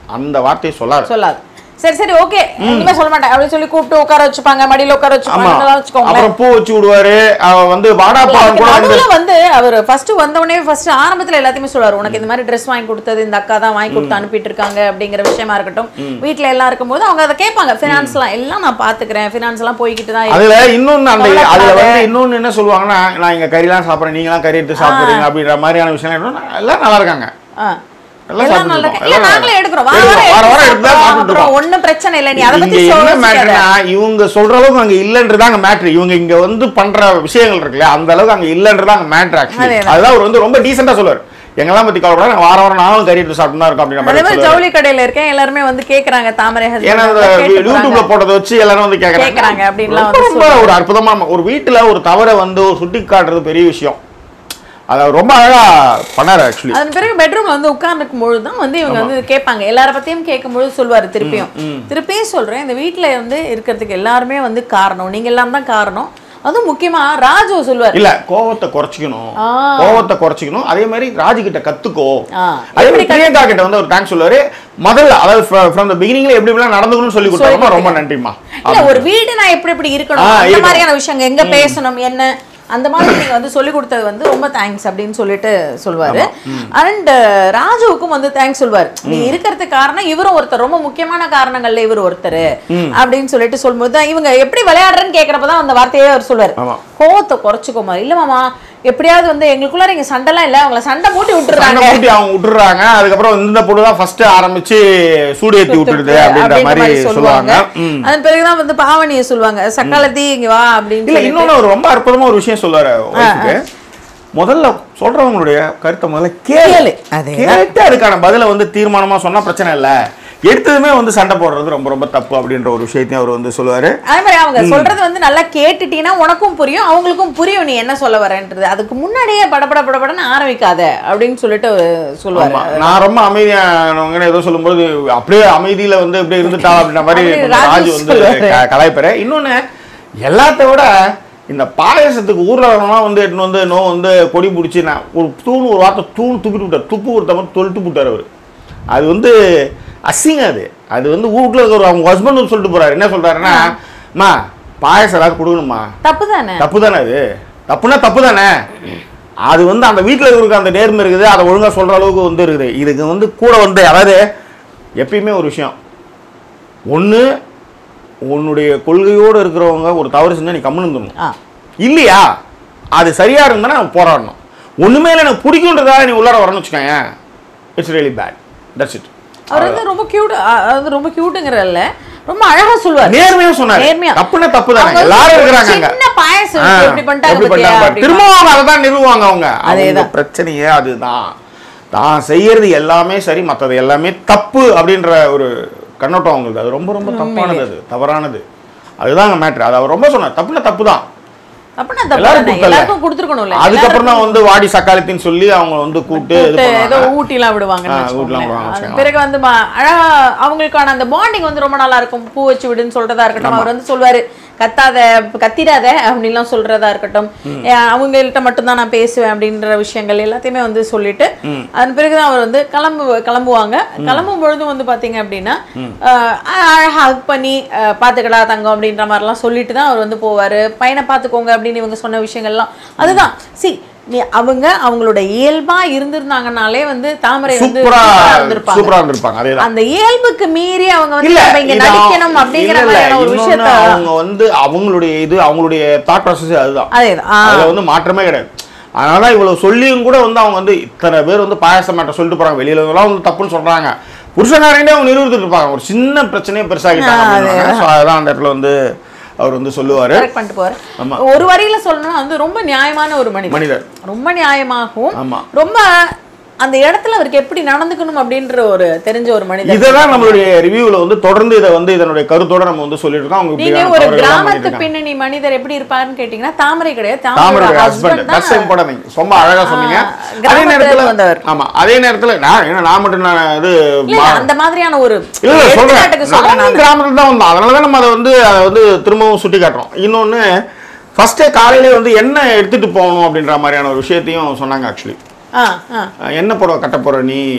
S1: அந்த வார்த்தையை சொல்லாது
S2: சொல்லாது சரி சரி ஓகே இனிமே சொல்ல மாட்டேன் அப்படின்னு சொல்லி கூப்பிட்டு உட்கார வச்சுப்பாங்க மடியில உட்கார
S1: ஆமா
S2: வச்சுப்பாங்க வச்சுக்கோங்களேன்
S1: அப்புறம் பூ வச்சு விடுவாரு அவ வந்து வாடா பழம் கூட வந்து
S2: நடுவுல வந்து அவர் ஃபர்ஸ்ட் வந்தவொடனே ஃபர்ஸ்ட் ஆரம்பத்துல எல்லாத்தையுமே சொல்லுவாரு உனக்கு இந்த மாதிரி ட்ரெஸ் வாங்கி கொடுத்தது இந்த அக்கா தான் வாங்கி கொடுத்து அனுப்பிட்டு இருக்காங்க அப்படிங்கிற விஷயமா இருக்கட்டும் வீட்ல எல்லாம் இருக்கும்போது அவங்க அதை கேட்பாங்க ஃபினான்ஸ்லாம் எல்லாம் நான் பாத்துக்கிறேன் ஃபினான்ஸ் எல்லாம் போய்கிட்டு தான் இருக்கு.
S1: அதுல இன்னொன்னு அந்த அதுல
S2: கவலைப்படாத.
S1: வந்து இன்னொன்னு என்ன சொல்லுவாங்கன்னா நான் இங்க கறிலாம் சாப்பிடுறேன் நீங்களாம் கறி எடுத்து சாப்பிடுறீங்க அப்படின்ற மாதிரியான விஷயம் எல்லாம் நல்லா இருக்காங்க
S2: ஆ.
S1: எல்லாம்
S2: எல்லாம்
S1: சாப்பிட்டு
S2: நல்லா
S1: இருக்கோம்.
S2: இல்ல
S1: எல்லாம்
S2: நாங்களே எடுக்கிறோம் வார
S1: எடுக்கிறோம்.
S2: வாரம்
S1: வார வாரம்
S2: எடுத்து
S1: எடுத்து தான்
S2: சாப்பிடுறோம்.
S1: சாப்பிட்டுட்டு
S2: அப்புறம்
S1: இருக்கோம்.
S2: ஒண்ணும் பிரச்சனை இல்லை நீ அதை
S1: இங்க
S2: பத்தி
S1: என்ன
S2: யோசிக்காத.
S1: மேட்டர்னா இவங்க சொல்ற அளவுக்கு அங்க இல்லன்றது அங்க மேட்ரு இவங்க இங்க வந்து பண்ற விஷயங்கள் இருக்குல்ல அந்த அளவுக்கு அங்க இல்லன்றது அங்க மேட்ரு ஆக்சுவலி
S2: அதேதான்.
S1: அதுதான் அவர் வந்து ரொம்ப டீசெண்டா சொல்லுவார் எங்கெல்லாம் பத்தி கவலைப்படாத நாங்க வாரம் வாரம் நாங்களும் கறி எடுத்து சாப்பிட்டு தான் இருக்கோம் அப்படின்ற
S2: அதே
S1: மாதிரி
S2: மாதிரி
S1: சொல்லுவாரு.
S2: ஜவுளி கடையில இருக்கேன் எல்லாருமே வந்து கேக்குறாங்க தாமரை husband
S1: ஏன்னா இந்த
S2: எல்லாம் கேட்டு
S1: யூடியூப்ல
S2: போறாங்க.
S1: போட்டதை வச்சு எல்லாரும் வந்து கேக்குறாங்க
S2: கேக்குறாங்க அப்படின்லாம்
S1: ரொம்ப
S2: வந்து
S1: ரொம்ப ஒரு அற்புதமான ஒரு வீட்டுல ஒரு தவறை வந்து ஒரு சுட்டி காட்டுறது பெரிய விஷயம் அதை அவர் ரொம்ப அழகா பண்ணாரு ஆக்சுவலி
S2: அதன் பிறகு பெட்ரூம்ல வந்து உட்கார்ந்துருக்கும் பொழுது தான் வந்து இவங்க வந்து கேட்பாங்க எல்லார பத்தியும் கேட்கும் பொழுது சொல்லுவாரு திருப்பியும் திருப்பியும் சொல்றேன் இந்த வீட்ல வந்து இருக்கிறதுக்கு எல்லாருமே வந்து காரணம் நீங்க எல்லாம் தான் காரணம் அதுவும் முக்கியமா ராஜு சொல்லுவாரு
S1: இல்ல கோவத்தை குறைச்சிக்கணும்
S2: ஆ.
S1: கோவத்தை குறைச்சிக்கணும் அதே மாதிரி ராஜு கிட்ட கத்துக்கோ
S2: ஆ.
S1: அதே
S2: எப்படி
S1: மாதிரி பிரியங்கா கிட்ட வந்து ஒரு தேங்க்ஸ் சொல்லுவாரு முதல்ல அதாவது ஃப்ரம் த பிகினிங்ல எப்படி எப்படிலாம் நடந்துக்கணும்னு சொல்லி கொடுத்தாருமா ரொம்ப நன்றிமா
S2: இல்ல ஒரு வீடு நான் எப்படி எப்படி இருக்கணும்
S1: ஆ,
S2: அந்த
S1: இருக்கணும்.
S2: மாதிரியான விஷயங்க எங்க பேசணும் என்ன அந்த மாதிரி நீங்க வந்து சொல்லி கொடுத்தது வந்து ரொம்ப தேங்க்ஸ் அப்படின்னு சொல்லிட்டு சொல்லுவாரு அண்ட் ராஜுவுக்கும் வந்து தேங்க்ஸ் சொல்லுவாரு நீ இருக்கிறதுக்கு காரணம் இவரும் ஒருத்தர் ரொம்ப முக்கியமான காரணங்கள்ல இவர் ஒருத்தர் அப்படின்னு சொல்லிட்டு சொல்லும்போது தான் இவங்க எப்படி விளையாடுறேன்னு கேக்குறப்பதான் அந்த வார்த்தையே அவர் சொல்லுவாரு
S1: ஆமா.
S2: கோவத்தை குறைச்சிக்கோமா இல்ல மாமா எப்படியாவது வந்து எங்களுக்குள்ளார இங்க சண்டைலாம் இல்ல அவங்கள சண்டை மூட்டி
S1: சண்டை
S2: விட்டுறாங்க
S1: மூட்டி அவங்க விட்டுறாங்க அதுக்கப்புறம் இந்த பொண்ணு தான் ஃபர்ஸ்ட் ஆரம்பிச்சு சூடு ஏத்தி விட்டுடுது அப்படின்ற மாதிரி சொல்லுவாங்க ம்.
S2: அதன் பிறகுதான் வந்து பாவனியை சொல்லுவாங்க சக்காலத்தி இங்க வா அப்படின்னு
S1: இல்ல
S2: சொல்லிட்டு.
S1: இன்னொன்னு ஒரு ரொம்ப அற்புதமா ஒரு விஷயம் சொல்லுவாரு wife-க்கு. முதல்ல சொல்றவங்களுடைய கருத்தை முதல்ல கேளு
S2: கேளு. அதேதான்.
S1: கேட்டு அதுக்கான பதில வந்து தீர்மானமா சொன்னா பிரச்சனை இல்ல எடுத்ததுமே வந்து சண்டை போடுறது ரொம்ப ரொம்ப தப்பு அப்படின்ற ஒரு விஷயத்தையும் அவர் வந்து சொல்லுவாரு
S2: அதே மாதிரி அவங்க சொல்றது வந்து நல்லா கேட்டுட்டீங்கன்னா உனக்கும் புரியும் அவங்களுக்கும் புரியும் நீ என்ன சொல்ல வரேன்றது அதுக்கு முன்னாடியே படபட படபடன்னு ஆரம்பிக்காத அப்படின்னு சொல்லிட்டு அவரு சொல்லுவாரு
S1: ஆமா. நான் ரொம்ப அமைதியானவங்கன்னு ஏதோ சொல்லும்போது அப்படியே அமைதியில வந்து அப்படியே இருந்துட்டா அப்படின்ற மாதிரி
S2: அப்படி
S1: கொஞ்சம்
S2: ராஜு
S1: ராஜு வந்து
S2: சொல்லுவாரு.
S1: க- கலாய்ப்பாரு இன்னொன்னு எல்லாத்த விட இந்த பாயசத்துக்கு ஊர்ல வரவங்களாம் வந்து எடுத்துன்னு வந்து நோ வந்து கொடி பிடிச்சி நான் ஒரு தூண் ஒரு வார்த்தை தூண் துப்பிட்டு விட்டார் துப்பு ஒரு மாதிரி தொல்ட்டு விட்டார் அவர் அது வந்து அசிங்கம் அது அது வந்து வீட்டுல இருக்கிற ஒரு அவங்க ஹஸ்பண்ட் வந்து சொல்லிட்டு போறாரு என்ன சொல்றாருன்னா அம்மா பாயசம் எல்லாரும் கொடுக்கணுமா
S2: தப்பு தானே
S1: தப்பு தானே அது தப்புனா தப்பு தானே அது வந்து அந்த வீட்டில் இருக்கிற அந்த நேர்மை இருக்குது அதை ஒழுங்கா சொல்ற அளவுக்கு வந்து இருக்குது இதுக்கு வந்து கூட வந்து அதாவது எப்பயுமே ஒரு விஷயம் ஒண்ணு உன்னுடைய கொள்கையோடு இருக்கிறவங்க ஒரு தவறு செஞ்சா நீ கம்முன்னு இருந்துடணும்
S2: ஆ
S1: இல்லையா அது சரியா இருந்தா நான் போராடணும் ஒண்ணுமே இல்லை எனக்கு பிடிக்குன்றதாக நீ உள்ளார வரணும்னு வச்சுக்கோங்க it's really bad that's it
S2: அவர் வந்து ரொம்ப கியூட் அது ரொம்ப கியூட்டுங்கிறல்ல ரொம்ப அழகா சொல்லுவாரு
S1: நேர்மையா சொன்னாரு
S2: நேர்மையா.
S1: தப்புன்னா தப்பு தானே
S2: அவங்க
S1: எல்லாரும்
S2: ஒரு
S1: இருக்கிறாங்க அங்க
S2: சின்ன பாயசம்
S1: ஆ,
S2: எப்படி பண்ணிட்டாங்க
S1: எப்படி
S2: பாத்தியா
S1: பண்ணாங்க பாரு.
S2: அப்படின்னா.
S1: திரும்பவும் அவங்க அதை தான் நிறுவுவாங்க அவங்க அவங்க
S2: அதேதான்.
S1: பிரச்சனையே அதுதான் தான் செய்யறது எல்லாமே சரி மத்தது எல்லாமே தப்பு அப்படின்ற ஒரு கண்ணோட்டம் அவங்களுக்கு அது ரொம்ப ரொம்ப தப்பானது அது தவறானது அதுதான் அங்க மேட்ரு அது அவர் ரொம்ப சொன்னார் தப்புனா தப்பு தான்
S2: அப்படின்னா தப்பு
S1: எல்லாரும்
S2: தானே?
S1: கொடுத்தல.
S2: எல்லாருக்கும் கொடுத்துருக்கணும்
S1: அதுக்கப்புறம் தான் வந்து வாடி சக்காலத்தின்னு சொல்லி அவங்க வந்து கூப்பிட்டு இது
S2: கூப்பிட்டு ஏதோ
S1: பண்ணுவாங்க
S2: ஊட்டிலாம் விடுவாங்கன்னு
S1: ஆ,
S2: வச்சுக்கோங்களேன்.
S1: ஊட்டிலாம் விடுவாங்க
S2: அது
S1: வச்சுக்கோங்க.
S2: பிறகு வந்து ம- அழகா அவங்களுக்கான அந்த பாண்டிங் வந்து ரொம்ப நல்லா இருக்கும் பூ வச்சு விடுன்னு சொல்றதா இருக்கட்டும் அவர் வந்து சொல்வாரு கத்தாத கத்திராத அப்படின்லாம் சொல்றதா இருக்கட்டும் ஏ, அவங்கள்ட்ட மட்டும்தான் நான் பேசுவேன் அப்படின்ற விஷயங்கள் எல்லாத்தையுமே வந்து சொல்லிட்டு அதன் பிறகுதான் அவர் வந்து கிளம்பு கிளம்புவாங்க கிளம்பும் பொழுதும் வந்து பாத்தீங்க அப்படின்னா ஆஹ், அழகா ஹக் பண்ணி ஆஹ், பாத்துக்கடா தங்கம் அப்படின்ற மாதிரிலாம் சொல்லிட்டு தான் அவர் வந்து போவாரு பையனை பாத்துக்கோங்க அப்படின்னு இவங்க சொன்ன விஷயங்கள்லாம் அதுதான் சி நீ அவங்க அவங்களோட இயல்பா இருந்திருந்தாங்கனாலே வந்து தாமரை வந்து
S1: சூப்பரா
S2: சூப்பரா இருந்திருப்பாங்க
S1: சூப்பரா இருந்திருப்பாங்க அதேதான்
S2: அந்த இயல்புக்கு மீறி அவங்க வந்து
S1: இல்ல
S2: நம்ம இங்க
S1: இது
S2: நடிக்கணும்
S1: அவ-
S2: அப்படிங்கிற
S1: இல்ல, இல்ல,
S2: மாதிரியான ஒரு
S1: இன்னொன்னு
S2: விஷயத்த
S1: அவங்க வந்து அவங்களுடைய இது அவங்களுடைய தாட் ப்ராசஸ் அதுதான்
S2: அதேதான் ஆ.
S1: அதுல வந்து மாற்றமே கிடையாது அதனால இவ்வளவு சொல்லியும் கூட வந்து அவங்க வந்து இத்தனை பேர் வந்து பாயசம் மாட்ட சொல்லிட்டு போறாங்க வெளியில எல்லாம் வந்து தப்புன்னு சொல்றாங்க புருஷனாரே அவங்க நிறுவனத்துட்டு இருப்பாங்க ஒரு சின்ன பிரச்சனையை பெருசாகிட்டாங்க
S2: ஆ,
S1: அப்படின்னுவாங்க. So, அதான் அந்த இடத்துல வந்து அவர் வந்து சொல்லுவாரு
S2: கரெக்ட் பண்ணிட்டு போற
S1: ஆமா.
S2: ஒரு வரியில சொல்லணும்னா வந்து ரொம்ப நியாயமான ஒரு மனிதர்
S1: மனிதர்
S2: ரொம்ப நியாயமாகவும்
S1: ஆமா.
S2: ரொம்ப அந்த இடத்துல அவருக்கு எப்படி நடந்துக்கணும் அப்படின்ற ஒரு தெரிஞ்ச ஒரு மனிதர்
S1: இதெல்லாம் நம்மளுடைய ரிவ்யூல வந்து தொடர்ந்து இதை வந்து இதனுடைய கருத்தோட நம்ம வந்து சொல்லிட்டு இருக்கோம் அவங்க
S2: நீங்க
S1: இப்படியான
S2: ஒரு
S1: தவறுகள் எல்லாம் பண்ணிட்டு
S2: கிராமத்து
S1: இருக்காங்க.
S2: பின்னணி மனிதர் எப்படி இருப்பாருன்னு கேட்டீங்கன்னா தாமரை கிடையாது
S1: தாமரை
S2: தாமரையோட
S1: ஹஸ்பண்ட்
S2: ஹஸ்பண்ட்
S1: தட்ஸ்
S2: தான்
S1: இம்பார்ட்டன்ட் ரொம்ப அழகா சொன்னீங்க
S2: ஆ,
S1: அதே
S2: கிராமத்துல
S1: நேரத்துல
S2: வந்தவர்.
S1: ஆமா அதே நேரத்துல நான் ஏன்னா நான் மட்டும் நான் இது
S2: இல்ல, இல்ல, அந்த மாதிரியான ஒரு
S1: இல்ல இல்ல சொல்றேன்
S2: எடுத்துக்காட்டுக்கு சொல்றேன்
S1: நானும்
S2: நான்
S1: கிராமத்துல தான் வந்தோம் அதனால தான் நம்ம அதை வந்து அதை வந்து திரும்பவும் சுட்டி காட்டுறோம் இன்னொன்னு ஃபர்ஸ்டே காலையிலே வந்து என்ன எடுத்துட்டு போகணும் அப்படின்ற மாதிரியான ஒரு விஷயத்தையும் சொன்னாங்க ஆக்சுவலி
S2: ஆ, ஆ.
S1: என்ன புடவை கட்ட போற நீ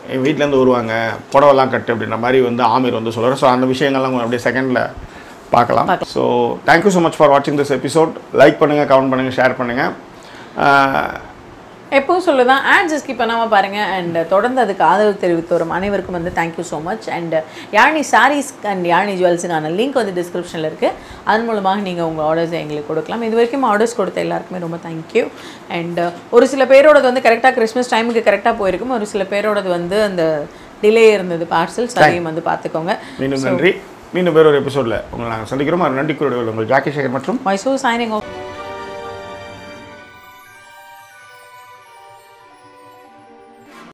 S1: என் வீட்டிலேருந்து வருவாங்க புடவெல்லாம் கட்டு அப்படின்ற மாதிரி வந்து ஆமீர் வந்து சொல்கிறார் ஸோ அந்த விஷயங்கள்லாம் கொஞ்சம் அப்படியே செகண்டில் பார்க்கலாம் so thank you so much for வாட்சிங் திஸ் எபிசோட் லைக் பண்ணுங்கள் கமெண்ட் பண்ணுங்கள் ஷேர் பண்ணுங்கள்
S2: எப்பவும் சொல்லுதான் ஆட்ஸ் ஸ்கிப் பண்ணாமல் பாருங்கள் அண்ட் தொடர்ந்து அதுக்கு ஆதரவு தெரிவித்து வரும் அனைவருக்கும் வந்து தேங்க்யூ ஸோ மச் அண்ட் யாழி சாரீஸ் அண்ட் யாழி ஜுவல்ஸுக்கான லிங்க் வந்து டிஸ்கிரிப்ஷனில் இருக்குது அதன் மூலமாக நீங்கள் உங்கள் ஆர்டர்ஸ் எங்களுக்கு கொடுக்கலாம் இது வரைக்கும் ஆர்டர்ஸ் கொடுத்த எல்லாருக்குமே ரொம்ப தேங்க்யூ அண்ட் ஒரு சில பேரோடது வந்து கரெக்டாக கிறிஸ்மஸ் டைமுக்கு கரெக்டாக போயிருக்கும் ஒரு சில பேரோடது வந்து அந்த டிலே இருந்தது பார்சல்ஸ் அதையும் வந்து பார்த்துக்கோங்க
S1: மீண்டும் நன்றி மீண்டும் வேறொரு எபிசோடில் உங்களை நாங்கள் சந்திக்கிறோம் அது நன்றி கூறிய உங்கள் ஜாக்கி சேகர் மற்றும்
S2: மைசூர் சைனிங் ஆஃப்